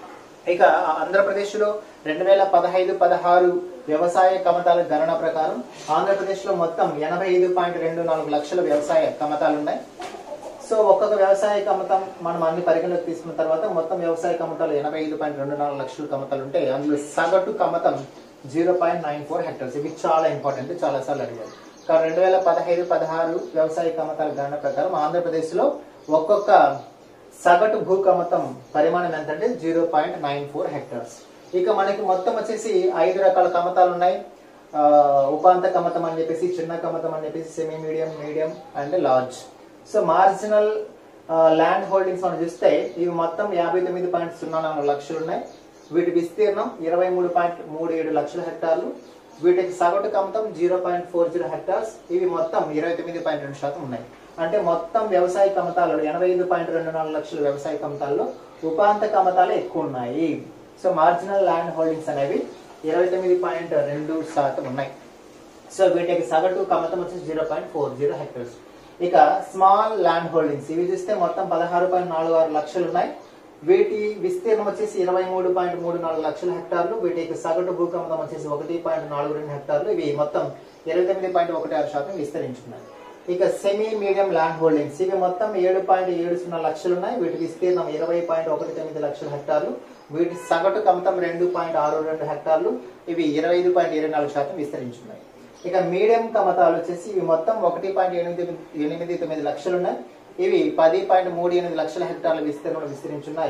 ఇక ఆంధ్రప్రదేశ్లో రెండు వేల పదహైదు పదహారు వ్యవసాయ కమతాల గణన ప్రకారం ఆంధ్రప్రదేశ్లో మొత్తం ఎనభై ఐదు పాయింట్ రెండు నాలుగు లక్షల వ్యవసాయ కమతాలు ఉన్నాయి సో ఒక్కొక్క వ్యవసాయ కమతం మనం అన్ని పరిగణలోకి తీసుకున్న తర్వాత మొత్తం వ్యవసాయ కమతాలు ఎనభై ఐదు పాయింట్ రెండు నాలుగు లక్షల కమతాలు ఉంటే అందులో సగటు కమతం zero point nine four hectares ఇవి చాలా ఇంపార్టెంట్ చాలా సార్లు అడిగారు కానీ రెండు వేల పదహైదు పదహారు వ్యవసాయ కమతాల గణన ప్రకారం ఆంధ్రప్రదేశ్లో ఒక్కొక్క సగటు భూకమతం పరిమాణం ఎంత అంటే zero point nine four hectares ఇక మనకి మొత్తం వచ్చేసి ఐదు రకాల కమతాలు ఉన్నాయి ఆ, ఉపాంత కమతం అని చెప్పేసి చిన్న కమతం అని చెప్పేసి semi medium medium and large so marginal land holdings మనం చూస్తే ఇవి మొత్తం యాభై తొమ్మిది పాయింట్ సున్నా నాలుగు లక్షలు ఉన్నాయి వీటి విస్తీర్ణం ఇరవై మూడు పాయింట్ మూడు ఏడు లక్షల హెక్టార్లు వీటికి సగటు కమతం zero point four zero hectares ఇవి మొత్తం ఇరవై తొమ్మిది పాయింట్ రెండు శాతం ఉన్నాయి అంటే మొత్తం వ్యవసాయ కమతాలు ఎనభై ఐదు పాయింట్ రెండు నాలుగు లక్షల వ్యవసాయ కమతాల్లో ఉపాంత కమతాలు ఎక్కువ ఉన్నాయి సో మార్జినల్ ల్యాండ్ హోల్డింగ్స్ అనేవి ఇరవై తొమ్మిది పాయింట్ రెండు శాతం ఉన్నాయి సో వీటికి సగటు కమతం వచ్చేసి zero point four zero hectares ఇక స్మాల్ ల్యాండ్ హోల్డింగ్స్ ఇవి చూస్తే మొత్తం పదహారు పాయింట్ నాలుగు ఆరు లక్షలు ఉన్నాయి వీటి విస్తీర్ణం వచ్చేసి ఇరవై మూడు పాయింట్ మూడు నాలుగు లక్షల హెక్టార్లు వీటికి సగటు భూకమతం వచ్చేసి ఒకటి పాయింట్ నాలుగు రెండు హెక్టార్లు ఇవి మొత్తం ఇరవై తొమ్మిది పాయింట్ ఒకటి ఆరు శాతం విస్తరించుకున్నాయి ఇక సెమీ మీడియం ల్యాండ్ హోల్డింగ్స్ ఇవి మొత్తం ఏడు పాయింట్ ఏడు సున్నా లక్షలు ఉన్నాయి వీటి విస్తీర్ణం ఇరవై పాయింట్ ఒకటి తొమ్మిది లక్షల హెక్టార్లు వీటి సగటు కమతం రెండు పాయింట్ ఆరు రెండు హెక్టార్లు ఇవి ఇరవై ఐదు పాయింట్ ఇరవై నాలుగు శాతం విస్తరించున్నాయి ఇక మీడియం కమతాలు వచ్చేసి ఇవి మొత్తం ఒకటి పాయింట్ ఎనిమిది ఎనిమిది తొమ్మిది లక్షలు ఉన్నాయి ఇవి పది పాయింట్ మూడు ఎనిమిది లక్షల హెక్టార్ల విస్తీర్ణంలో విస్తరించున్నాయి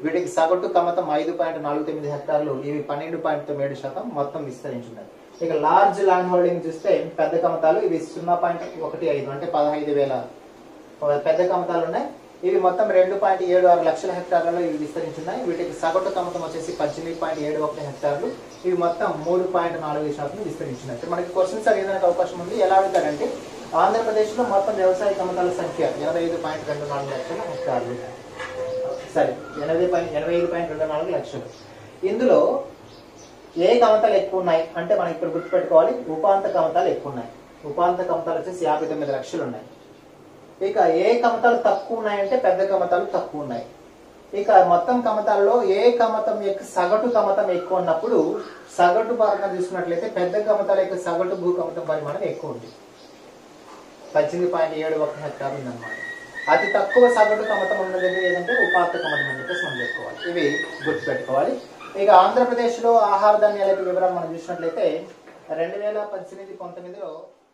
వీటికి సగటు కమతం ఐదు పాయింట్ నాలుగు తొమ్మిది హెక్టార్లు ఇవి పన్నెండు పాయింట్ తొమ్మిది శాతం మొత్తం విస్తరించున్నాయి ఇక లార్జ్ ల్యాండ్ హోల్డింగ్ చూస్తే పెద్ద కమతాలు ఇవి సున్నా పాయింట్ ఒకటి ఐదు అంటే పదహైదు వేల పెద్ద కమతాలు ఉన్నాయి ఇవి మొత్తం రెండు పాయింట్ ఏడు ఆరు లక్షల హెక్టార్లలో ఇవి విస్తరించున్నాయి వీటికి సగటు కమతం వచ్చేసి పద్దెనిమిది పాయింట్ ఏడు ఒకటి హెక్టార్లు ఇవి మొత్తం మూడు పాయింట్ నాలుగు శాతం విస్తరించున్నాయి ఇక్కడ మనకి క్వశ్చన్స్ అడిగేదానికి అవకాశం ఉంది ఎలా అడుగుతారంటే ఆంధ్రప్రదేశ్లో మొత్తం వ్యవసాయ కమతాల సంఖ్య ఎనభై ఐదు పాయింట్ రెండు నాలుగు లక్షల హెక్టార్లు సరే ఎనభై పాయింట్ ఎనభై ఐదు పాయింట్ రెండు నాలుగు లక్షలు ఇందులో ఏ కమతాలు ఎక్కువ ఉన్నాయి అంటే మనం ఇప్పుడు గుర్తుపెట్టుకోవాలి ఉపాంత కమతాలు ఎక్కువ ఉన్నాయి ఉపాంత కమతాలు వచ్చేసి యాభై తొమ్మిది లక్షలు ఉన్నాయి ఇక ఏ కమతాలు తక్కువ ఉన్నాయంటే పెద్ద కమతాలు తక్కువ ఉన్నాయి ఇక మొత్తం కమతాల్లో ఏ కమతం యొక్క సగటు కమతం ఎక్కువ ఉన్నప్పుడు సగటు పరంగా చూసుకున్నట్లయితే పెద్ద కమతాల యొక్క సగటు భూ కమతం పరిమాణం ఎక్కువ ఉంది పద్దెనిమిది పాయింట్ ఏడు ఒక హెక్టార్ ఉందన్నమాట అతి తక్కువ సగటు కమతం ఉన్నది ఏదంటే ఉపాంత కమతం అని చెప్పేసి మనం చెప్పుకోవాలి ఇవి గుర్తుపెట్టుకోవాలి ఇక ఆంధ్రప్రదేశ్లో ఆహార ధాన్యాల యొక్క వివరాలు మనం చూసినట్లయితే రెండు వేల పద్దెనిమిది పంతొమ్మిదిలో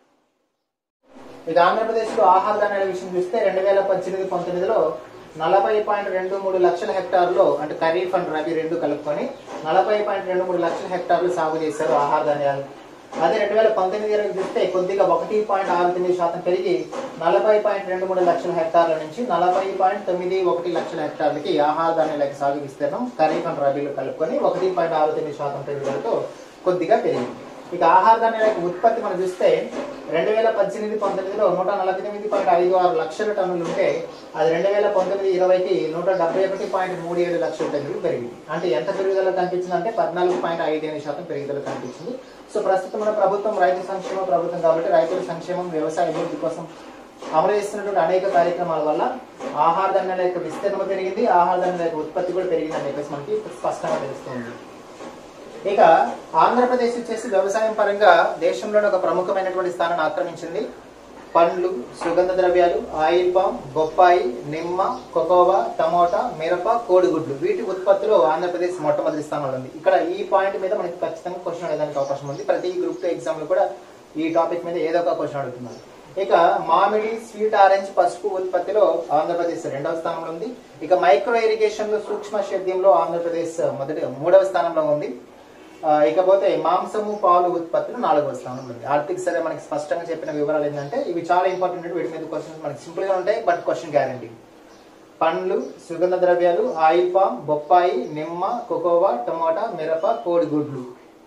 ఇక ఆంధ్రప్రదేశ్లో ఆహార ధాన్యాల విషయం చూస్తే రెండు వేల పద్దెనిమిది పంతొమ్మిదిలో నలభై పాయింట్ రెండు మూడు లక్షల హెక్టార్లో అంటే ఖరీఫ్ అండ్ రబీ రెండు కలుపుకొని నలభై పాయింట్ రెండు మూడు లక్షల హెక్టార్లు సాగు చేశారు ఆహార ధాన్యాలు అదే రెండు వేల పంతొమ్మిది ఇరవై చూస్తే కొద్దిగా ఒకటి పాయింట్ ఆరు తొమ్మిది శాతం పెరిగి నలభై పాయింట్ రెండు మూడు లక్షల హెక్టార్ల నుంచి నలభై పాయింట్ తొమ్మిది ఒకటి లక్షల హెక్టార్లకి ఆహార ధాన్యాలకు సాగు విస్తీర్ణం ఖరీఫ్ అండ్ రబీలు కలుపుకొని ఒకటి పాయింట్ ఆరు తొమ్మిది శాతం పెరుగుదలతో కొద్దిగా పెరిగింది ఇక ఆహార ధాన్యాల యొక్క ఉత్పత్తి మనం చూస్తే రెండు వేల పద్దెనిమిది పంతొమ్మిదిలో నూట నలభై తొమ్మిది పాయింట్ ఐదు ఆరు లక్షల టన్నులు ఉంటే అది రెండు వేల పంతొమ్మిది ఇరవైకి నూట డెబ్బై ఒకటి పాయింట్ మూడు ఏడు లక్షల టన్నులు పెరిగింది అంటే ఎంత పెరుగుదల కనిపించింది అంటే పద్నాలుగు పాయింట్ ఐదు ఎనిమిది శాతం పెరుగుదల కనిపించింది సో ప్రస్తుతం మన ప్రభుత్వం రైతు సంక్షేమ ప్రభుత్వం కాబట్టి రైతుల సంక్షేమం వ్యవసాయ అభివృద్ధి కోసం అమలు చేస్తున్నటువంటి అనేక కార్యక్రమాల వల్ల ఆహార ధాన్యాల యొక్క విస్తీర్ణం పెరిగింది ఆహార ధాన్యాల యొక్క ఉత్పత్తి కూడా పెరిగింది అని చెప్పేసి మనకి స్పష్టంగా తెలుస్తుంది ఇక ఆంధ్రప్రదేశ్ వచ్చేసి వ్యవసాయం పరంగా దేశంలోనే ఒక ప్రముఖమైనటువంటి స్థానాన్ని ఆక్రమించింది పండ్లు సుగంధ ద్రవ్యాలు ఆయిల్ పామ్ బొప్పాయి నిమ్మ కొకోవా టమోటా మిరప కోడిగుడ్లు వీటి ఉత్పత్తిలో ఆంధ్రప్రదేశ్ మొట్టమొదటి స్థానంలో ఉంది ఇక్కడ ఈ పాయింట్ మీద మనకి ఖచ్చితంగా క్వశ్చన్ అడగడానికి అవకాశం ఉంది ప్రతి గ్రూప్ టూ ఎగ్జామ్ లో కూడా ఈ టాపిక్ మీద ఏదో ఒక క్వశ్చన్ అడుగుతున్నారు ఇక మామిడి స్వీట్ ఆరెంజ్ పసుపు ఉత్పత్తిలో ఆంధ్రప్రదేశ్ రెండవ స్థానంలో ఉంది ఇక మైక్రో ఇరిగేషన్ లో సూక్ష్మ సేద్యంలో ఆంధ్రప్రదేశ్ మొదటి మూడవ స్థానంలో ఉంది ఆ, ఇకపోతే మాంసము పాలు ఉత్పత్తులు నాలుగవ స్థానంలో ఉంది ఆర్థిక సరే మనకి స్పష్టంగా చెప్పిన వివరాలు ఏంటంటే ఇవి చాలా ఇంపార్టెంట్ వీటి మీద క్వశ్చన్స్ మనకి సింపుల్ గా ఉంటాయి బట్ క్వశ్చన్ గ్యారంటీ పండ్లు సుగంధ ద్రవ్యాలు ఆయిల్ పామ్ బొప్పాయి నిమ్మ కొకోవా టమోటా మిరప కోడిగుడ్లు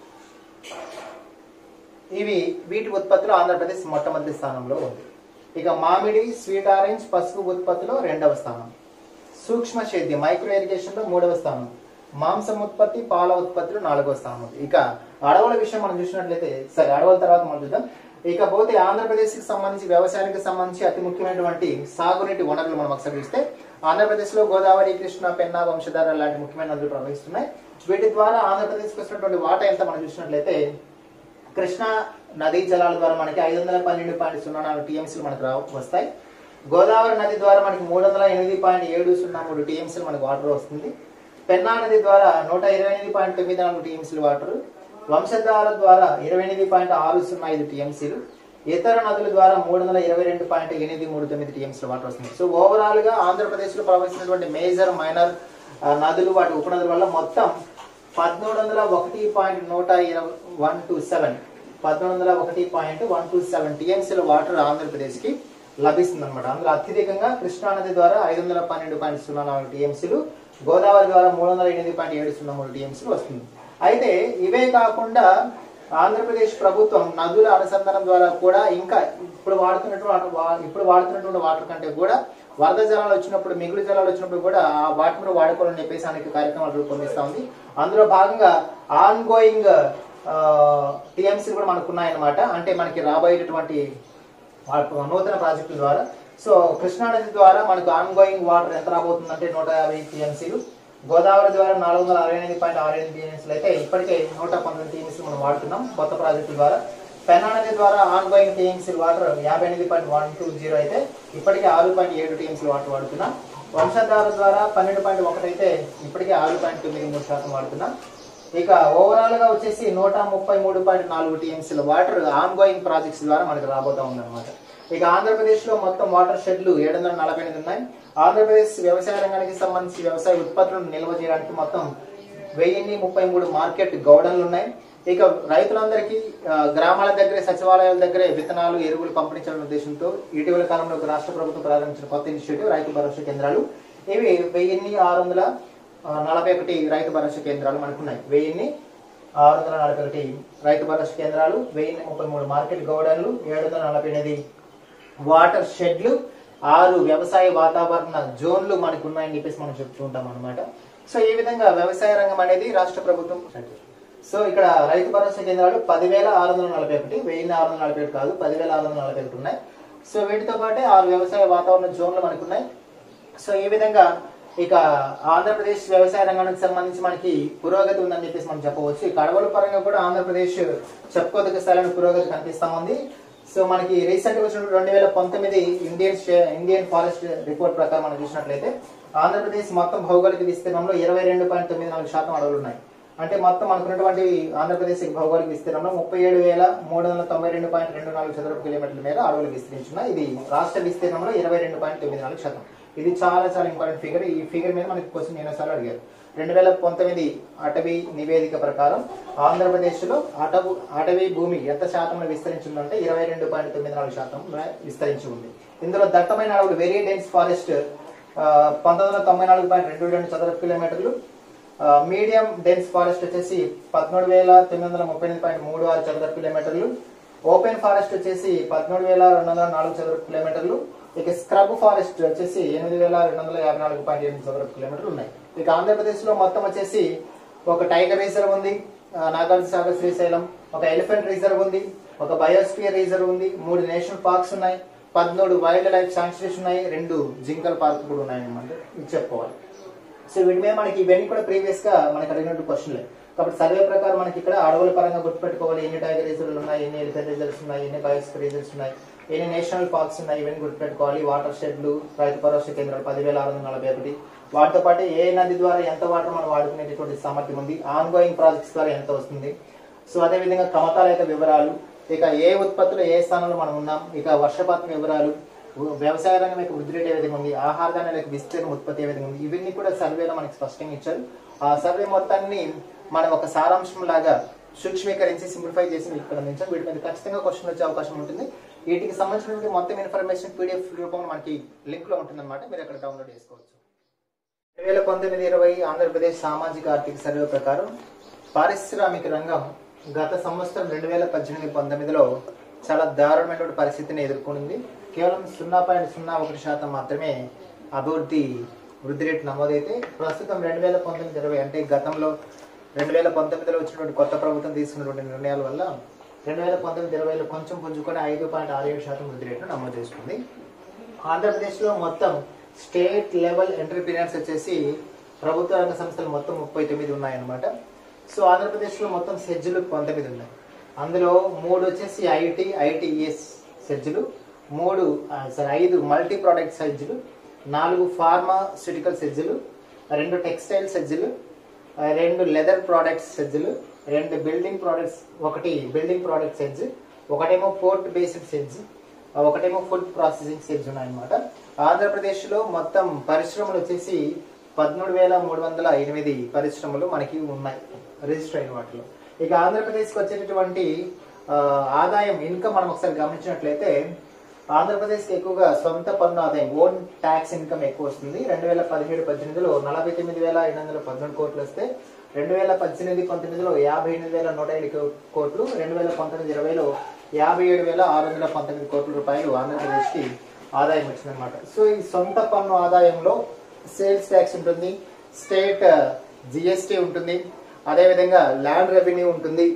ఇవి వీటి ఉత్పత్తిలో ఆంధ్రప్రదేశ్ మొట్టమొదటి స్థానంలో ఉంది ఇక మామిడి స్వీట్ ఆరెంజ్ పసుపు ఉత్పత్తిలో రెండవ స్థానం సూక్ష్మ సేద్యం మైక్రో ఇరిగేషన్ లో మూడవ స్థానం మాంసం ఉత్పత్తి పాల ఉత్పత్తిలో నాలుగవ స్థానం ఉంది ఇక అడవుల విషయం మనం చూసినట్లయితే సరే అడవుల తర్వాత మనం చూద్దాం ఇకపోతే ఆంధ్రప్రదేశ్ కి సంబంధించి వ్యవసాయానికి సంబంధించి అతి ముఖ్యమైనటువంటి సాగునీటి వనరులు మనం ఒకసారి చూస్తే ఆంధ్రప్రదేశ్ లో గోదావరి కృష్ణ పెన్నా వంశధార లాంటి ముఖ్యమైన నదులు ప్రవహిస్తున్నాయి వీటి ద్వారా ఆంధ్రప్రదేశ్ కి వచ్చినటువంటి వాటా ఎంత మనం చూసినట్లయితే కృష్ణా నదీ జలాల ద్వారా మనకి ఐదు వందల పన్నెండు పాయింట్ సున్నా నాలుగు టీఎంసీలు మనకు రా వస్తాయి గోదావరి నది ద్వారా మనకి మూడు వందల ఎనిమిది పాయింట్ ఏడు సున్నా మూడు టీఎంసీలు మనకు వాటర్ వస్తుంది పెన్నా నది ద్వారా నూట ఇరవై ఎనిమిది పాయింట్ తొమ్మిది నాలుగు టీఎంసీలు వాటర్ వంశధార ద్వారా ఇరవై ఎనిమిది పాయింట్ ఆరు సున్నా ఐదు టీఎంసీలు ఇతర నదుల ద్వారా మూడు వందల ఇరవై రెండు పాయింట్ ఎనిమిది మూడు తొమ్మిది టీఎంసీలు వాటర్ వస్తుంది సో ఓవరాల్ గా ఆంధ్రప్రదేశ్ లో ప్రవహిస్తున్నటువంటి మేజర్ మైనర్ నదులు వాటి ఉపనదుల వల్ల మొత్తం పదమూడు వందల ఒకటి పాయింట్ నూట ఇరవై వన్ టూ సెవెన్ పదమూడు వందల ఒకటి పాయింట్ వన్ టూ సెవెన్ టీఎంసీల వాటర్ ఆంధ్రప్రదేశ్ కి లభిస్తుంది అనమాట అందులో అత్యధికంగా కృష్ణా నది ద్వారా ఐదు వందల పన్నెండు పాయింట్ సున్నా నాలుగు టీఎంసీలు గోదావరి ద్వారా మూడు వందల ఎనిమిది పాయింట్ ఏడు సున్నా మూడు టీఎంసీలు వస్తుంది అయితే ఇవే కాకుండా ఆంధ్రప్రదేశ్ ప్రభుత్వం నదుల అనుసంధానం ద్వారా కూడా ఇంకా ఇప్పుడు వాడుతున్నటువంటి వా- ఇప్పుడు వాడుతున్నటువంటి వాటర్ కంటే కూడా వరద జలాలు వచ్చినప్పుడు మిగులు జలాలు వచ్చినప్పుడు కూడా ఆ వాటిని వాడుకోవాలని చెప్పేసి అనేక కార్యక్రమాలు రూపొందిస్తా ఉంది అందులో భాగంగా ఆన్ గోయింగ్ టీఎంసీ కూడా మనకు ఉన్నాయన్నమాట అంటే మనకి రాబోయేటటువంటి వా- నూతన ప్రాజెక్టుల ద్వారా సో కృష్ణా నది ద్వారా మనకు ఆన్ గోయింగ్ వాటర్ ఎంత రాబోతుందంటే నూట యాభై టీఎంసీలు గోదావరి ద్వారా నాలుగు వందల అరవై ఎనిమిది పాయింట్ ఆరు ఎనిమిది టీఎంసీలు అయితే ఇప్పటికే నూట పంతొమ్మిది టీఎంసీలు మనం వాడుతున్నాం కొత్త ప్రాజెక్టుల ద్వారా పెన్నా నది ద్వారా ఆన్ గోయింగ్ టీఎంసీ వాటర్ యాభై ఎనిమిది పాయింట్ వన్ టూ జీరో అయితే ఇప్పటికే ఆరు పాయింట్ ఏడు టీఎంసీ వాటర్ వాడుతున్నాం వంశధార ద్వారా పన్నెండు పాయింట్ ఒకటి అయితే ఇప్పటికే ఆరు పాయింట్ తొమ్మిది మూడు శాతం వాడుతున్నాం ఇక ఓవరాల్ గా వచ్చేసి నూట ముప్పై మూడు పాయింట్ నాలుగు టీఎంసీల వాటర్ ఆన్ గోయింగ్ ప్రాజెక్ట్స్ ద్వారా మనకు రాబోతా ఉందన్నమాట ఇక ఆంధ్రప్రదేశ్ లో మొత్తం వాటర్ షెడ్లు ఏడు వందల నలభై ఎనిమిది ఉన్నాయి ఆంధ్రప్రదేశ్ వ్యవసాయ రంగానికి సంబంధించి వ్యవసాయ ఉత్పత్తులను నిల్వ చేయడానికి మొత్తం వెయ్యిన్ని ముప్పై మూడు మార్కెట్ గౌడన్లు ఉన్నాయి ఇక రైతులందరికీ ఆ, గ్రామాల దగ్గరే సచివాలయాల దగ్గరే విత్తనాలు ఎరువులు పంపిణీ చేయాలనే ఉద్దేశంతో ఇటీవల కాలంలో ఒక రాష్ట్ర ప్రభుత్వం ప్రారంభించిన కొత్త ఇనిషియేటివ్ రైతు భరోసా కేంద్రాలు ఇవి వెయ్యిన్ని ఆరు వందల ఆ, నలభై ఒకటి రైతు భరోసా కేంద్రాలు మనకున్నాయి వెయ్యిన్ని ఆరు వందల నలభై ఒకటి రైతు భరోసా కేంద్రాలు వెయ్యిన్ని ముప్పై మూడు మార్కెట్ గౌడన్లు ఏడు వందల నలభై ఎనిమిది వాటర్ షెడ్లు ఆరు వ్యవసాయ వాతావరణ జోన్లు మనకు ఉన్నాయని చెప్పేసి మనం చెప్తూ ఉంటాం అనమాట సో ఈ విధంగా వ్యవసాయ రంగం అనేది రాష్ట్ర ప్రభుత్వం సో ఇక్కడ రైతు భరోసా కేంద్రాలు పదివేల ఆరు వందల నలభై ఒకటి వెయ్యి ఆరు వందల నలభై ఒకటి కాదు పదివేల ఆరు వందల నలభై ఒకటి ఉన్నాయి సో వీటితో పాటే ఆరు వ్యవసాయ వాతావరణ జోన్లు మనకు ఉన్నాయి సో ఈ విధంగా ఇక ఆంధ్రప్రదేశ్ వ్యవసాయ రంగానికి సంబంధించి మనకి పురోగతి ఉందని చెప్పేసి మనం చెప్పవచ్చు ఈ కడవల పరంగా కూడా ఆంధ్రప్రదేశ్ చెప్పుకోదగ్గ స్థాయిలో పురోగతి కనిపిస్తా ఉంది సో మనకి రీసెంట్ గా వచ్చిన రెండు వేల పంతొమ్మిది Indian state- Indian forest report ప్రకారం మనం చూసినట్లయితే ఆంధ్రప్రదేశ్ మొత్తం భౌగోళిక విస్తీర్ణంలో ఇరవై రెండు పాయింట్ తొమ్మిది నాలుగు శాతం అడవులు ఉన్నాయి అంటే మొత్తం అనుకున్నటువంటి ఆంధ్రప్రదేశ్ భౌగోళిక విస్తీర్ణంలో ముప్పై ఏడు వేల మూడు వందల తొంభై రెండు పాయింట్ రెండు నాలుగు చదరపు కిలోమీటర్ల మేర అడవులు విస్తరించున్నాయి ఇది రాష్ట్ర విస్తీర్ణంలో ఇరవై రెండు పాయింట్ తొమ్మిది నాలుగు శాతం ఇది చాలా చాలా ఇంపార్టెంట్ ఫిగర్ ఈ ఫిగర్ మీద మనకి క్వశ్చన్ ఎన్నోసార్లు అడిగారు రెండు వేల పంతొమ్మిది అటవీ నివేదిక ప్రకారం ఆంధ్రప్రదేశ్ లో అటవు అటవీ భూమి ఎంత శాతంలో విస్తరించి ఉందంటే ఇరవై రెండు పాయింట్ తొమ్మిది నాలుగు శాతం విస్తరించి ఉంది ఇందులో దట్టమైన అడవులు వెరీ డెన్స్ ఫారెస్ట్ పంతొమ్మిది వందల తొంభై నాలుగు పాయింట్ రెండు రెండు చదరపు కిలోమీటర్లు మీడియం డెన్స్ ఫారెస్ట్ వచ్చేసి పదమూడు వేల తొమ్మిది వందల ముప్పై ఎనిమిది పాయింట్ మూడు ఆరు చదరపు కిలోమీటర్లు ఓపెన్ ఫారెస్ట్ వచ్చేసి పదమూడు వేల రెండు వందల నాలుగు చదరపు కిలోమీటర్లు ఇక స్క్రబ్ ఫారెస్ట్ వచ్చేసి ఎనిమిది వేల రెండు వందల యాభై నాలుగు పాయింట్ ఎనిమిది చదరపు కిలోమీటర్లు ఉన్నాయి ఇక ఆంధ్రప్రదేశ్ లో మొత్తం వచ్చేసి ఒక టైగర్ రిజర్వ్ ఉంది ఆ, నాగార్జున సాగర్ శ్రీశైలం ఒక ఎలిఫెంట్ రిజర్వ్ ఉంది ఒక బయోస్పియర్ రిజర్వ్ ఉంది మూడు నేషనల్ పార్క్స్ ఉన్నాయి పదమూడు వైల్డ్ లైఫ్ సాంక్చురీస్ ఉన్నాయి రెండు జింకల్ పార్క్ కూడా ఉన్నాయి అన్నమాట ఇది చెప్పుకోవాలి సో వీటి మీద మనకి ఇవన్నీ కూడా ప్రీవియస్ గా మనకి అడిగినట్టు క్వశ్చన్లే కాబట్టి సర్వే ప్రకారం మనకి ఇక్కడ అడవుల పరంగా గుర్తుపెట్టుకోవాలి ఎన్ని టైగర్ రిజర్వ్లు ఉన్నాయి ఎన్ని ఎలిఫెంట్ రిజర్వ్స్ ఉన్నాయి ఎన్ని బయోస్పియర్ రిజర్వ్స్ ఉన్నాయి ఎన్ని నేషనల్ పార్క్స్ ఉన్నాయి ఇవన్నీ గుర్తుపెట్టుకోవాలి వాటర్ షెడ్లు రైతు భరోసా కేంద్రాలు పదివేల ఆరు వందల నలభై ఒకటి వాటితో పాటు ఏ నది ద్వారా ఎంత వాటర్ మనం వాడుకునేటటువంటి సామర్థ్యం ఉంది ఆన్ గోయింగ్ ప్రాజెక్ట్స్ ద్వారా ఎంత వస్తుంది సో అదే విధంగా కమతాల యొక్క వివరాలు ఇక ఏ ఉత్పత్తులు ఏ స్థానంలో మనం ఉన్నాం ఇక వర్షపాతం వివరాలు ఉ- వ్యవసాయ రంగం యొక్క వృద్ధి రేట్ ఏ విధంగా ఉంది ఆహార ధాన్యాల యొక్క విస్తీర్ణ ఉత్పత్తి ఏ విధంగా ఉంది ఇవన్నీ కూడా సర్వేలో మనకి స్పష్టంగా ఇచ్చారు ఆ సర్వే మొత్తాన్ని మనం ఒక సారాంశం లాగా సూక్ష్మీకరించి సింప్లిఫై చేసి మీకు ఇక్కడ అందించాం వీటి మీద ఖచ్చితంగా క్వశ్చన్ వచ్చే అవకాశం ఉంటుంది వీటికి సంబంధించినటువంటి మొత్తం ఇన్ఫర్మేషన్ పీడిఎఫ్ రూపంలో మనకి లింక్ లో ఉంటుందన్నమాట మీరు అక్కడ డౌన్లోడ్ చేసుకోవచ్చు రెండు వేల పంతొమ్మిది ఇరవై ఆంధ్రప్రదేశ్ సామాజిక ఆర్థిక సర్వే ప్రకారం పారిశ్రామిక రంగం గత సంవత్సరం రెండు వేల పద్దెనిమిది పంతొమ్మిదిలో చాలా దారుణమైనటువంటి పరిస్థితిని ఎదుర్కొంది కేవలం సున్నా పాయింట్ సున్నా ఒకటి శాతం మాత్రమే అభివృద్ధి వృద్ధి రేటు నమోదైతే ప్రస్తుతం రెండు వేల పంతొమ్మిది ఇరవై అంటే గతంలో రెండు వేల పంతొమ్మిదిలో వచ్చినటువంటి కొత్త ప్రభుత్వం తీసుకున్నటువంటి నిర్ణయాల వల్ల రెండు వేల పంతొమ్మిది ఇరవైలో కొంచెం పుంజుకొని ఐదు పాయింట్ ఆరు ఏడు శాతం వృద్ధి రేటును నమోదు చేసుకుంది ఆంధ్రప్రదేశ్లో మొత్తం స్టేట్ లెవెల్ ఎంటర్ప్రీనియర్స్ వచ్చేసి ప్రభుత్వ రంగ సంస్థలు మొత్తం ముప్పై తొమ్మిది ఉన్నాయన్నమాట సో ఆంధ్రప్రదేశ్లో మొత్తం సెజ్జులు పంతొమ్మిది ఉన్నాయి అందులో మూడు వచ్చేసి ఐటీ ఐటీఎస్ సెజ్జులు మూడు సారీ ఐదు మల్టీ ప్రోడక్ట్ సెజ్జులు నాలుగు ఫార్మాస్యూటికల్ సెజ్జులు రెండు టెక్స్టైల్ సెజ్జులు ఆ, రెండు లెదర్ ప్రోడక్ట్స్ సెజ్జులు రెండు బిల్డింగ్ ప్రోడక్ట్స్ ఒకటి బిల్డింగ్ ప్రోడక్ట్ సెజ్ ఒకటేమో పోర్ట్ బేస్డ్ సెజ్ ఒకటేమో ఫుడ్ ప్రాసెసింగ్ సెజ్ ఉన్నాయన్నమాట ఆంధ్రప్రదేశ్లో మొత్తం పరిశ్రమలు వచ్చేసి పదమూడు వేల మూడు వందల ఎనిమిది పరిశ్రమలు మనకి ఉన్నాయి రిజిస్టర్ అయిన వాటిలో ఇక ఆంధ్రప్రదేశ్కి వచ్చేటటువంటి ఆ, ఆదాయం ఇన్కమ్ మనం ఒకసారి గమనించినట్లయితే ఆంధ్రప్రదేశ్కి ఎక్కువగా సొంత పన్ను ఆదాయం ఓన్ ట్యాక్స్ ఇన్కమ్ ఎక్కువ వస్తుంది రెండు వేల పదిహేడు పద్దెనిమిదిలో నలభై తొమ్మిది వేల ఐదు వందల పదకొండు కోట్లు వస్తే రెండు వేల పద్దెనిమిది పంతొమ్మిదిలో యాభై ఎనిమిది వేల నూట ఐదు కోట్లు రెండు వేల పంతొమ్మిది ఇరవైలో యాభై ఏడు వేల ఆరు వందల పంతొమ్మిది కోట్ల రూపాయలు ఆంధ్రప్రదేశ్కి ఆదాయం వచ్చిందనమాట సో ఈ సొంత పన్ను ఆదాయంలో సేల్స్ ట్యాక్స్ ఉంటుంది స్టేట్ జిఎస్టీ ఉంటుంది అదేవిధంగా ల్యాండ్ రెవెన్యూ ఉంటుంది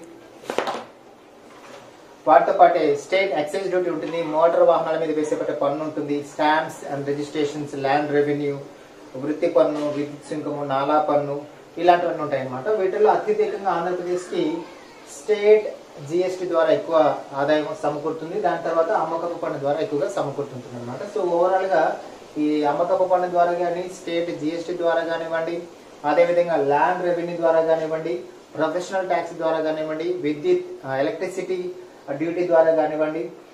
వాటితో పాటే స్టేట్ ఎక్సైజ్ డ్యూటీ ఉంటుంది మోటార్ వాహనాల మీద వేసేపట్టే పన్ను ఉంటుంది stamps and registrations land revenue వృత్తి పన్ను విద్యుత్ సుంకము నాలా పన్ను ఇలాంటివన్నీ ఉంటాయి అన్నమాట వీటిల్లో అత్యధికంగా ఆంధ్రప్రదేశ్కి స్టేట్ జిఎస్టీ ద్వారా ఎక్కువ ఆదాయం సమకూరుతుంది దాని తర్వాత అమ్మకపు పన్ను ద్వారా ఎక్కువగా సమకూరుతుంటుంది అనమాట సో ఓవరాల్ గా ఈ అమ్మకపు పన్ను ద్వారా కానీ స్టేట్ జిఎస్టీ ద్వారా కానివ్వండి అదేవిధంగా ల్యాండ్ రెవెన్యూ ద్వారా కానివ్వండి ప్రొఫెషనల్ ట్యాక్స్ ద్వారా కానివ్వండి విద్యుత్ ఎలక్ట్రిసిటీ డ్యూటీ ద్వారా కానివ్వండి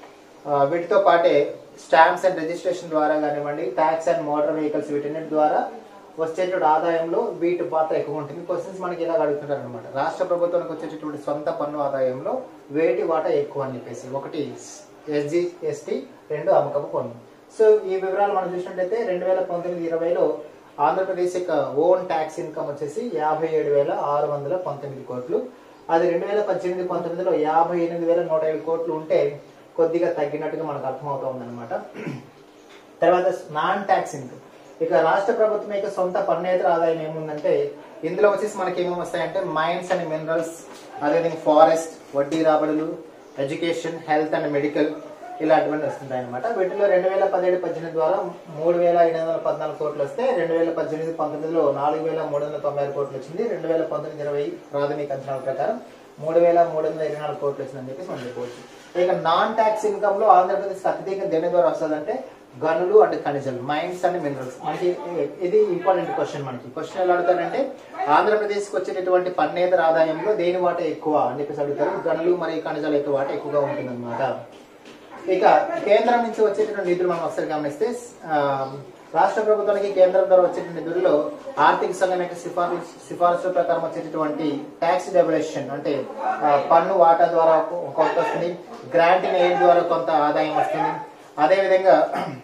ఆ, వీటితో పాటే స్టాంప్స్ అండ్ రిజిస్ట్రేషన్ ద్వారా కానివ్వండి ట్యాక్స్ అండ్ మోటార్ వెహికల్స్ వీటన్నిటి ద్వారా వచ్చేటువంటి ఆదాయంలో వీటి పాత్ర ఎక్కువ ఉంటుంది క్వశ్చన్స్ మనకి ఇలా అడుగుతుంటారు అనమాట రాష్ట్ర ప్రభుత్వానికి వచ్చేటటువంటి సొంత పన్ను ఆదాయంలో వేటి వాటా ఎక్కువ అని చెప్పేసి ఒకటి ఎస్జి ఎస్టీ రెండు అమ్మకపు పన్ను సో ఈ వివరాలు మనం చూసినట్లయితే రెండు వేల పంతొమ్మిది ఇరవైలో ఆంధ్రప్రదేశ్ యొక్క ఓన్ ట్యాక్స్ ఇన్కమ్ వచ్చేసి యాభై ఏడు వేల ఆరు వందల పంతొమ్మిది కోట్లు అది రెండు వేల పద్దెనిమిది పంతొమ్మిదిలో యాభై ఎనిమిది వేల నూట ఏడు కోట్లు ఉంటే కొద్దిగా తగ్గినట్టుగా మనకు అర్థమవుతా ఉందన్నమాట తర్వాత నాన్ ట్యాక్స్ ఇన్కమ్ ఇక రాష్ట్ర ప్రభుత్వం యొక్క సొంత పన్నేతర ఆదాయం ఏముందంటే ఇందులో వచ్చేసి మనకి ఏమేమి వస్తాయంటే మైన్స్ అండ్ మినరల్స్ అదేవిధంగా ఫారెస్ట్ వడ్డీ రాబడులు ఎడ్యుకేషన్ హెల్త్ అండ్ మెడికల్ ఇలాంటివన్నీ వస్తుంటాయి అనమాట వీటిలో రెండు వేల పదిహేడు పద్దెనిమిది ద్వారా మూడు వేల ఎనిమిది వందల పద్నాలుగు కోట్లు వస్తే రెండు వేల పద్దెనిమిది పంతొమ్మిదిలో నాలుగు వేల మూడు వందల తొంభై ఆరు కోట్లు వచ్చింది రెండు వేల పంతొమ్మిది ఇరవై ప్రాథమిక అంచనాల ప్రకారం మూడు వేల మూడు వందల ఇరవై నాలుగు కోట్లు వచ్చిందని చెప్పేసి మనం చెప్పవచ్చు ఇక నాన్ ట్యాక్స్ ఇన్కమ్ లో ఆంధ్రప్రదేశ్ అత్యధిక దేని ద్వారా వస్తుందంటే గనులు అండ్ ఖనిజాలు మైన్స్ అండ్ మినరల్స్ మనకి ఇది ఇంపార్టెంట్ క్వశ్చన్ మనకి క్వశ్చన్ ఎలా అడుగుతారంటే ఆంధ్రప్రదేశ్ కి వచ్చేటటువంటి పన్నేతర ఆదాయంలో దేని వాటా ఎక్కువ అని చెప్పేసి అడుగుతారు గనులు మరియు ఖనిజాల యొక్క వాటా ఎక్కువగా ఉంటుంది ఇక కేంద్రం నుంచి వచ్చేటువంటి నిధులు మనం ఒకసారి గమనిస్తే ఆ, రాష్ట్ర ప్రభుత్వానికి కేంద్రం ద్వారా వచ్చేటువంటి నిధుల్లో ఆర్థిక సంఘం యొక్క సిఫారసు సిఫారసుల ప్రకారం వచ్చేటటువంటి ట్యాక్స్ డెవల్యూషన్ అంటే ఆ, పన్ను వాటా ద్వారా కొంత వస్తుంది గ్రాంటింగ్ ఎయిడ్ ద్వారా కొంత ఆదాయం వస్తుంది అదేవిధంగా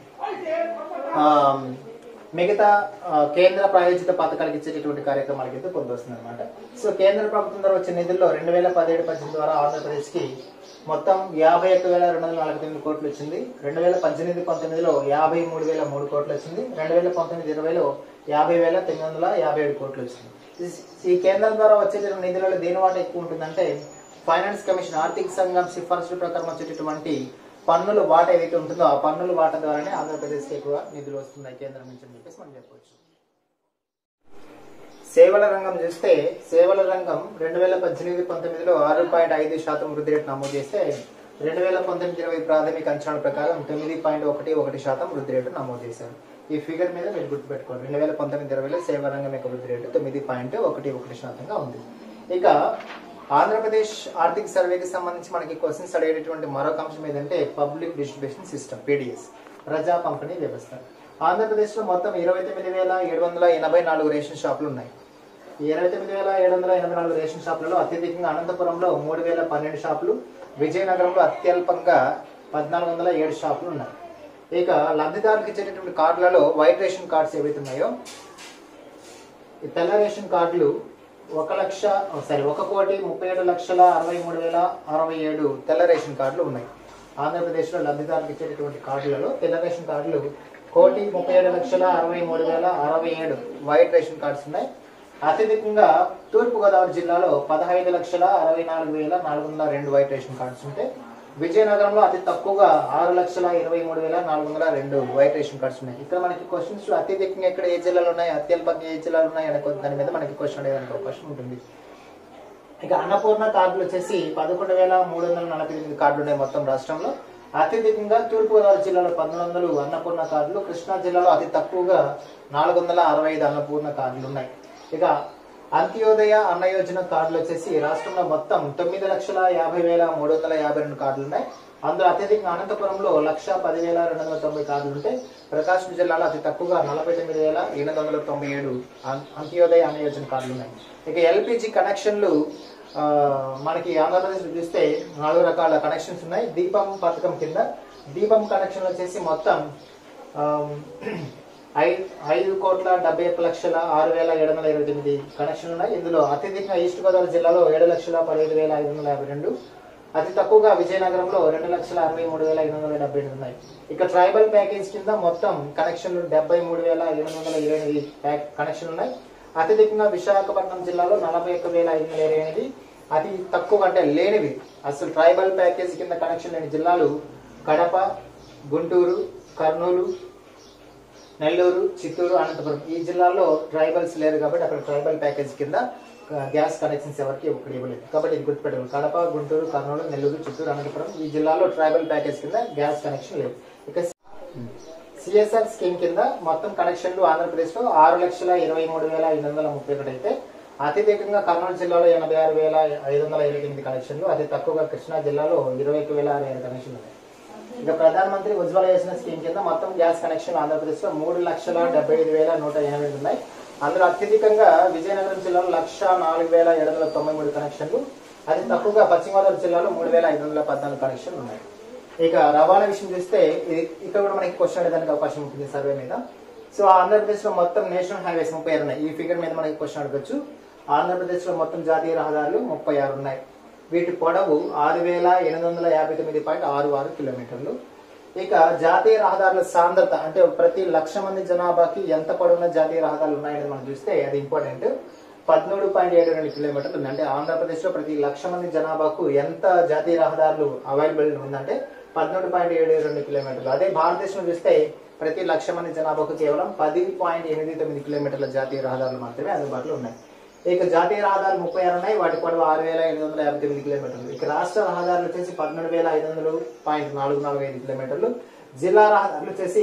ఆ, మిగతా ఆ, కేంద్ర ప్రాయోజిత పథకాలకు ఇచ్చేటటువంటి కార్యక్రమాలకి అయితే కొంత వస్తుంది అనమాట సో కేంద్ర ప్రభుత్వం ద్వారా వచ్చే నిధుల్లో రెండు వేల పదిహేడు పద్దెనిమిది ద్వారా ఆంధ్రప్రదేశ్ కి మొత్తం యాభై ఒక్క వేల రెండు వందల నలభై తొమ్మిది కోట్లు వచ్చింది రెండు వేల పద్దెనిమిది పంతొమ్మిదిలో యాభై మూడు వేల మూడు కోట్లు వచ్చింది రెండు వేల పంతొమ్మిది ఇరవైలో యాభై వేల తొమ్మిది వందల యాభై ఏడు కోట్లు వచ్చింది ఈ- ఈ కేంద్రం ద్వారా వచ్చేటటువంటి నిధులలో దేని వాట ఎక్కువ ఉంటుందంటే ఫైనాన్స్ కమిషన్ ఆర్థిక సంఘం సిఫార్సుల ప్రకారం వచ్చేటటువంటి పన్నుల వాట ఏదైతే ఉంటుందో ఆ పన్నుల వాట ద్వారానే ఆంధ్రప్రదేశ్కి ఎక్కువ నిధులు వస్తున్నాయి కేంద్రం నుంచి అని చెప్పేసి మనం చెప్పవచ్చు సేవల రంగం చూస్తే సేవల రంగం రెండు వేల పద్దెనిమిది పంతొమ్మిదిలో ఆరు పాయింట్ ఐదు శాతం వృద్ధి రేటు నమోదు చేస్తే రెండు వేల పంతొమ్మిది ఇరవై ప్రాథమిక అంచనాల ప్రకారం తొమ్మిది పాయింట్ ఒకటి ఒకటి శాతం వృద్ధి రేటు నమోదు చేశారు ఈ ఫిగర్ మీద మీరు గుర్తుపెట్టుకోండి రెండు వేల పంతొమ్మిది ఇరవైలో సేవా రంగం యొక్క వృద్ధి రేటు తొమ్మిది పాయింట్ ఒకటి ఒకటి శాతంగా ఉంది ఇక ఆంధ్రప్రదేశ్ ఆర్థిక సర్వేకి సంబంధించి మనకి క్వశ్చన్స్ అడిగేటటువంటి మరొక అంశం ఏదంటే పబ్లిక్ డిస్ట్రిబ్యూషన్ సిస్టమ్ పీడిఎస్ ప్రజా పంపిణీ వ్యవస్థ ఆంధ్రప్రదేశ్లో మొత్తం ఇరవై తొమ్మిది వేల ఏడు వందల ఎనభై నాలుగు రేషన్ షాపులు ఉన్నాయి ఈ ఇరవై తొమ్మిది వేల ఏడు వందల ఎనభై నాలుగు రేషన్ షాపులలో అత్యధికంగా అనంతపురంలో మూడు వేల పన్నెండు షాపులు విజయనగరంలో అత్యల్పంగా పద్నాలుగు వందల ఏడు షాపులు ఉన్నాయి ఇక లబ్ధిదారులకు ఇచ్చేటటువంటి కార్డులలో వైట్ రేషన్ కార్డ్స్ ఏవైతే ఉన్నాయో ఈ తెల్ల రేషన్ కార్డులు ఒక లక్ష సారీ ఒక కోటి ముప్పై ఏడు లక్షల అరవై మూడు వేల అరవై ఏడు తెల్ల రేషన్ కార్డులు ఉన్నాయి ఆంధ్రప్రదేశ్లో లబ్ధిదారులకు ఇచ్చేటటువంటి కార్డులలో తెల్ల రేషన్ కార్డులు కోటి ముప్పై ఏడు లక్షల అరవై మూడు వేల అరవై ఏడు వైట్ రేషన్ కార్డ్స్ ఉన్నాయి అత్యధికంగా తూర్పుగోదావరి జిల్లాలో పదహైదు లక్షల అరవై నాలుగు వేల నాలుగు వందల రెండు వైట్ రేషన్ కార్డ్స్ ఉంటే విజయనగరంలో అతి తక్కువగా ఆరు లక్షల ఇరవై మూడు వేల నాలుగు వందల రెండు వైట్ రేషన్ కార్డ్స్ ఉన్నాయి ఇక్కడ మనకి క్వశ్చన్స్ అత్యధికంగా ఎక్కడ ఏ జిల్లాలు ఉన్నాయి అత్యల్పంగా ఏ జిల్లాలు ఉన్నాయి అనే కొద్ది దాని మీద మనకి క్వశ్చన్ అడగడానికి అవకాశం ఉంటుంది ఇక అన్నపూర్ణ కార్డులు వచ్చేసి పదకొండు వేల మూడు వందల నలభై ఎనిమిది కార్డులు ఉన్నాయి మొత్తం రాష్ట్రంలో అత్యధికంగా తూర్పుగోదావరి జిల్లాలో పంతొమ్మిది వందలు అన్నపూర్ణ కార్డులు కృష్ణా జిల్లాలో అతి తక్కువగా నాలుగు వందల అరవై ఐదు అన్నపూర్ణ కార్డులు ఉన్నాయి ఇక అంత్యోదయ అన్న యోజన కార్డులు వచ్చేసి రాష్ట్రంలో మొత్తం తొమ్మిది లక్షల యాభై వేల మూడు వందల యాభై రెండు కార్డులు ఉన్నాయి అందులో అత్యధికంగా అనంతపురంలో లక్ష పదివేల రెండు వందల తొంభై కార్డులు ఉంటే ప్రకాశం జిల్లాలో అతి తక్కువగా నలభై తొమ్మిది వేల ఎనిమిది వందల తొంభై ఏడు అం- అంత్యోదయ అన్న యోజన కార్డులు ఉన్నాయి ఇక ఎల్పిజి కనెక్షన్లు ఆ, మనకి ఆంధ్రప్రదేశ్ చూస్తే నాలుగు రకాల కనెక్షన్స్ ఉన్నాయి దీపం పథకం కింద దీపం కనెక్షన్ వచ్చేసి మొత్తం ఆమ్, ఐ- ఐదు కోట్ల డెబ్బై ఒక్క లక్షల ఆరు వేల ఏడు వందల ఇరవై తొమ్మిది కనెక్షన్లు ఉన్నాయి ఇందులో అత్యధికంగా ఈస్ట్ గోదావరి జిల్లాలో ఏడు లక్షల పదిహేడు వేల ఐదు వందల యాభై రెండు అతి తక్కువగా విజయనగరంలో రెండు లక్షల అరవై మూడు వేల ఐదు వందల డెబ్బై ఎనిమిది ఉన్నాయి ఇక ట్రైబల్ ప్యాకేజ్ కింద మొత్తం కనెక్షన్లు డెబ్బై మూడు వేల ఎనిమిది వందల ఇరవై ఎనిమిది ప్యాక్ కనెక్షన్లు ఉన్నాయి అత్యధికంగా విశాఖపట్నం జిల్లాలో నలభై ఒక్క వేల ఐదు వందల ఇరవై ఎనిమిది అతి తక్కువ అంటే లేనివి అసలు ట్రైబల్ ప్యాకేజ్ కింద కనెక్షన్ లేని జిల్లాలు కడప గుంటూరు కర్నూలు నెల్లూరు చిత్తూరు అనంతపురం ఈ జిల్లాల్లో ట్రైబల్స్ లేరు కాబట్టి అక్కడ ట్రైబల్ ప్యాకేజ్ కింద ఆ, గ్యాస్ కనెక్షన్స్ ఎవరికి ఒకటి ఇవ్వలేదు కాబట్టి ఇది గుర్తుపెట్టాలి కడప గుంటూరు కర్నూలు నెల్లూరు చిత్తూరు అనంతపురం ఈ జిల్లాలో ట్రైబల్ ప్యాకేజ్ కింద గ్యాస్ కనెక్షన్ లేదు ఇక సిఎస్ఆర్ స్కీమ్ కింద మొత్తం కనెక్షన్లు ఆంధ్రప్రదేశ్ లో ఆరు లక్షల ఇరవై మూడు వేల ఐదు వందల ముప్పై ఒకటి అయితే అత్యధికంగా కర్నూలు జిల్లాలో ఎనభై ఆరు వేల ఐదు వందల ఇరవై ఎనిమిది కనెక్షన్లు అతి తక్కువగా కృష్ణా జిల్లాలో ఇరవై ఒక వేల అరవై ఐదు కనెక్షన్లు ఉన్నాయి ఇక ప్రధానమంత్రి ఉజ్వల యోజన స్కీమ్ కింద మొత్తం గ్యాస్ కనెక్షన్ ఆంధ్రప్రదేశ్ లో మూడు లక్షల డెబ్బై ఐదు వేల నూట ఎనిమిది ఉన్నాయి అందులో అత్యధికంగా విజయనగరం జిల్లాలో లక్ష నాలుగు వేల ఏడు వందల తొంభై మూడు కనెక్షన్లు అతి తక్కువగా పశ్చిమ గోదావరి జిల్లాలో మూడు వేల ఐదు వందల పద్నాలుగు కనెక్షన్లు ఉన్నాయి ఇక రవాణా విషయం చూస్తే ఇది ఇక్కడ కూడా మనకి క్వశ్చన్ అడగడానికి అవకాశం ఉంటుంది సర్వే మీద సో ఆంధ్రప్రదేశ్ లో మొత్తం నేషనల్ హైవేస్ ముప్పై ఆరు ఉన్నాయి ఈ ఫిగర్ మీద మనకి క్వశ్చన్ అడగచ్చు ఆంధ్రప్రదేశ్ లో మొత్తం జాతీయ రహదారులు ముప్పై ఆరు ఉన్నాయి వీటి పొడవు ఆరు వేల ఎనిమిది వందల యాభై తొమ్మిది పాయింట్ ఆరు ఆరు కిలోమీటర్లు ఇక జాతీయ రహదారుల సాంద్రత అంటే ప్రతి లక్ష మంది జనాభాకి ఎంత పొడవున జాతీయ రహదారులు ఉన్నాయని మనం చూస్తే అది ఇంపార్టెంట్ పదమూడు పాయింట్ ఏడు రెండు కిలోమీటర్లు ఉంది అంటే ఆంధ్రప్రదేశ్ లో ప్రతి లక్ష మంది జనాభాకు ఎంత జాతీయ రహదారులు అవైలబుల్ ఉందంటే పదమూడు పాయింట్ ఏడు రెండు కిలోమీటర్లు అదే భారతదేశంలో చూస్తే ప్రతి లక్ష మంది జనాభాకు కేవలం పది పాయింట్ ఎనిమిది తొమ్మిది కిలోమీటర్ల జాతీయ రహదారులు మాత్రమే అందుబాటులో ఉన్నాయి ఇక జాతీయ రహదారులు ముప్పై ఆరు ఉన్నాయి వాటి పొడవు ఆరు వేల ఎనిమిది వందల యాభై తొమ్మిది కిలోమీటర్లు ఇక రాష్ట్ర రహదారులు వచ్చేసి పదమూడు వేల ఐదు వందలు పాయింట్ నాలుగు నాలుగు ఐదు కిలోమీటర్లు జిల్లా రహదారులు వచ్చేసి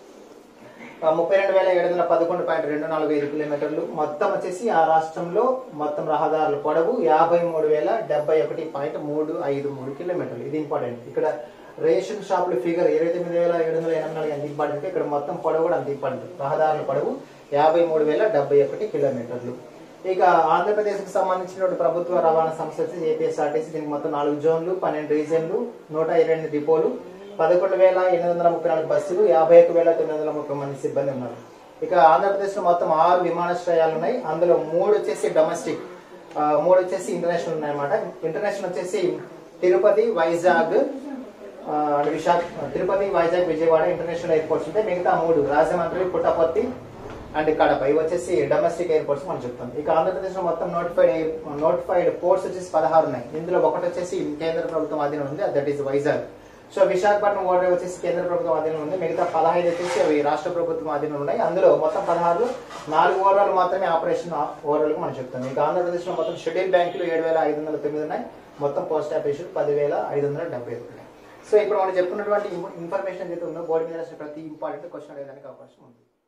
ఆ, ముప్పై రెండు వేల ఏడు వందల పదకొండు పాయింట్ రెండు నాలుగు ఐదు కిలోమీటర్లు మొత్తం వచ్చేసి ఆ రాష్ట్రంలో మొత్తం రహదారుల పొడవు యాభై మూడు వేల డెబ్బై ఒకటి పాయింట్ మూడు ఐదు మూడు కిలోమీటర్లు ఇది ఇంపార్టెంట్ ఇక్కడ రేషన్ షాపుల ఫిగర్ ఇరవై తొమ్మిది వేల ఏడు వందల ఎనభై నాలుగు ఎంత ఇంపార్టెంట్ ఇక్కడ మొత్తం పొడవు కూడా అంత ఇంపార్టెంట్ రహదారుల పొడవు యాభై మూడు వేల డెబ్బై ఒకటి కిలోమీటర్లు ఇక ఆంధ్రప్రదేశ్కి సంబంధించిన ప్రభుత్వ రవాణా సంస్థ వచ్చి ఏపీఎస్ఆర్టీసీ దీనికి మొత్తం నాలుగు జోన్లు పన్నెండు రీజన్లు నూట ఇరవై ఎనిమిది డిపోలు పదకొండు వేల ఎనిమిది వందల ముప్పై నాలుగు బస్సులు యాభై ఒక వేల తొమ్మిది వందల ముప్పై మంది సిబ్బంది ఉన్నారు ఇక ఆంధ్రప్రదేశ్ లో మొత్తం ఆరు విమానాశ్రయాలు ఉన్నాయి అందులో మూడు వచ్చేసి డొమెస్టిక్ ఆ, మూడు వచ్చేసి ఇంటర్నేషనల్ ఉన్నాయన్నమాట ఇంటర్నేషనల్ వచ్చేసి తిరుపతి వైజాగ్ ఆ, and Visakha Tirupati Vizag Vijayawada international airports ఉంటాయి మిగతా మూడు రాజమండ్రి పుట్టపర్తి అండ్ కడప ఇవి వచ్చేసి డొమెస్టిక్ ఎయిర్పోర్ట్స్ మనం చెప్తాం ఇక ఆంధ్రప్రదేశ్ లో మొత్తం నోటిఫైడ్ నోటిఫైడ్ పోర్ట్స్ వచ్చేసి పదహారు ఉన్నాయి ఇందులో ఒకటి వచ్చేసి కేంద్ర ప్రభుత్వం అధీనం ఉంది that is Vizag so Visakhapatnam ఓటర్ వచ్చేసి కేంద్ర ప్రభుత్వం అధీనం ఉంది మిగతా పదహైదు వచ్చేసి అవి రాష్ట్ర ప్రభుత్వం అధీనం ఉన్నాయి అందులో మొత్తం పదహారు నాలుగు ఓవర్లు మాత్రమే ఆపరేషన్ ఓవర్లు మనం చెప్తాం ఇక ఆంధ్రప్రదేశ్ లో మొత్తం షెడ్యూల్ బ్యాంకులు ఏడు వేల ఐదు వందల తొమ్మిది ఉన్నాయి మొత్తం పోస్ట్ ఆఫీసులు పదివేల ఐదు వందల డెబ్బై ఒకటి ఉన్నాయి సో ఇప్పుడు మనం చెప్పుకున్నటువంటి ఇన్ఫర్మేషన్ ఏదైతే ఉందో బోర్డు మీద రాసిన ప్రతి ఇంపార్టెంట్ క్వశ్చన్ అడగడానికి అవకాశం ఉంది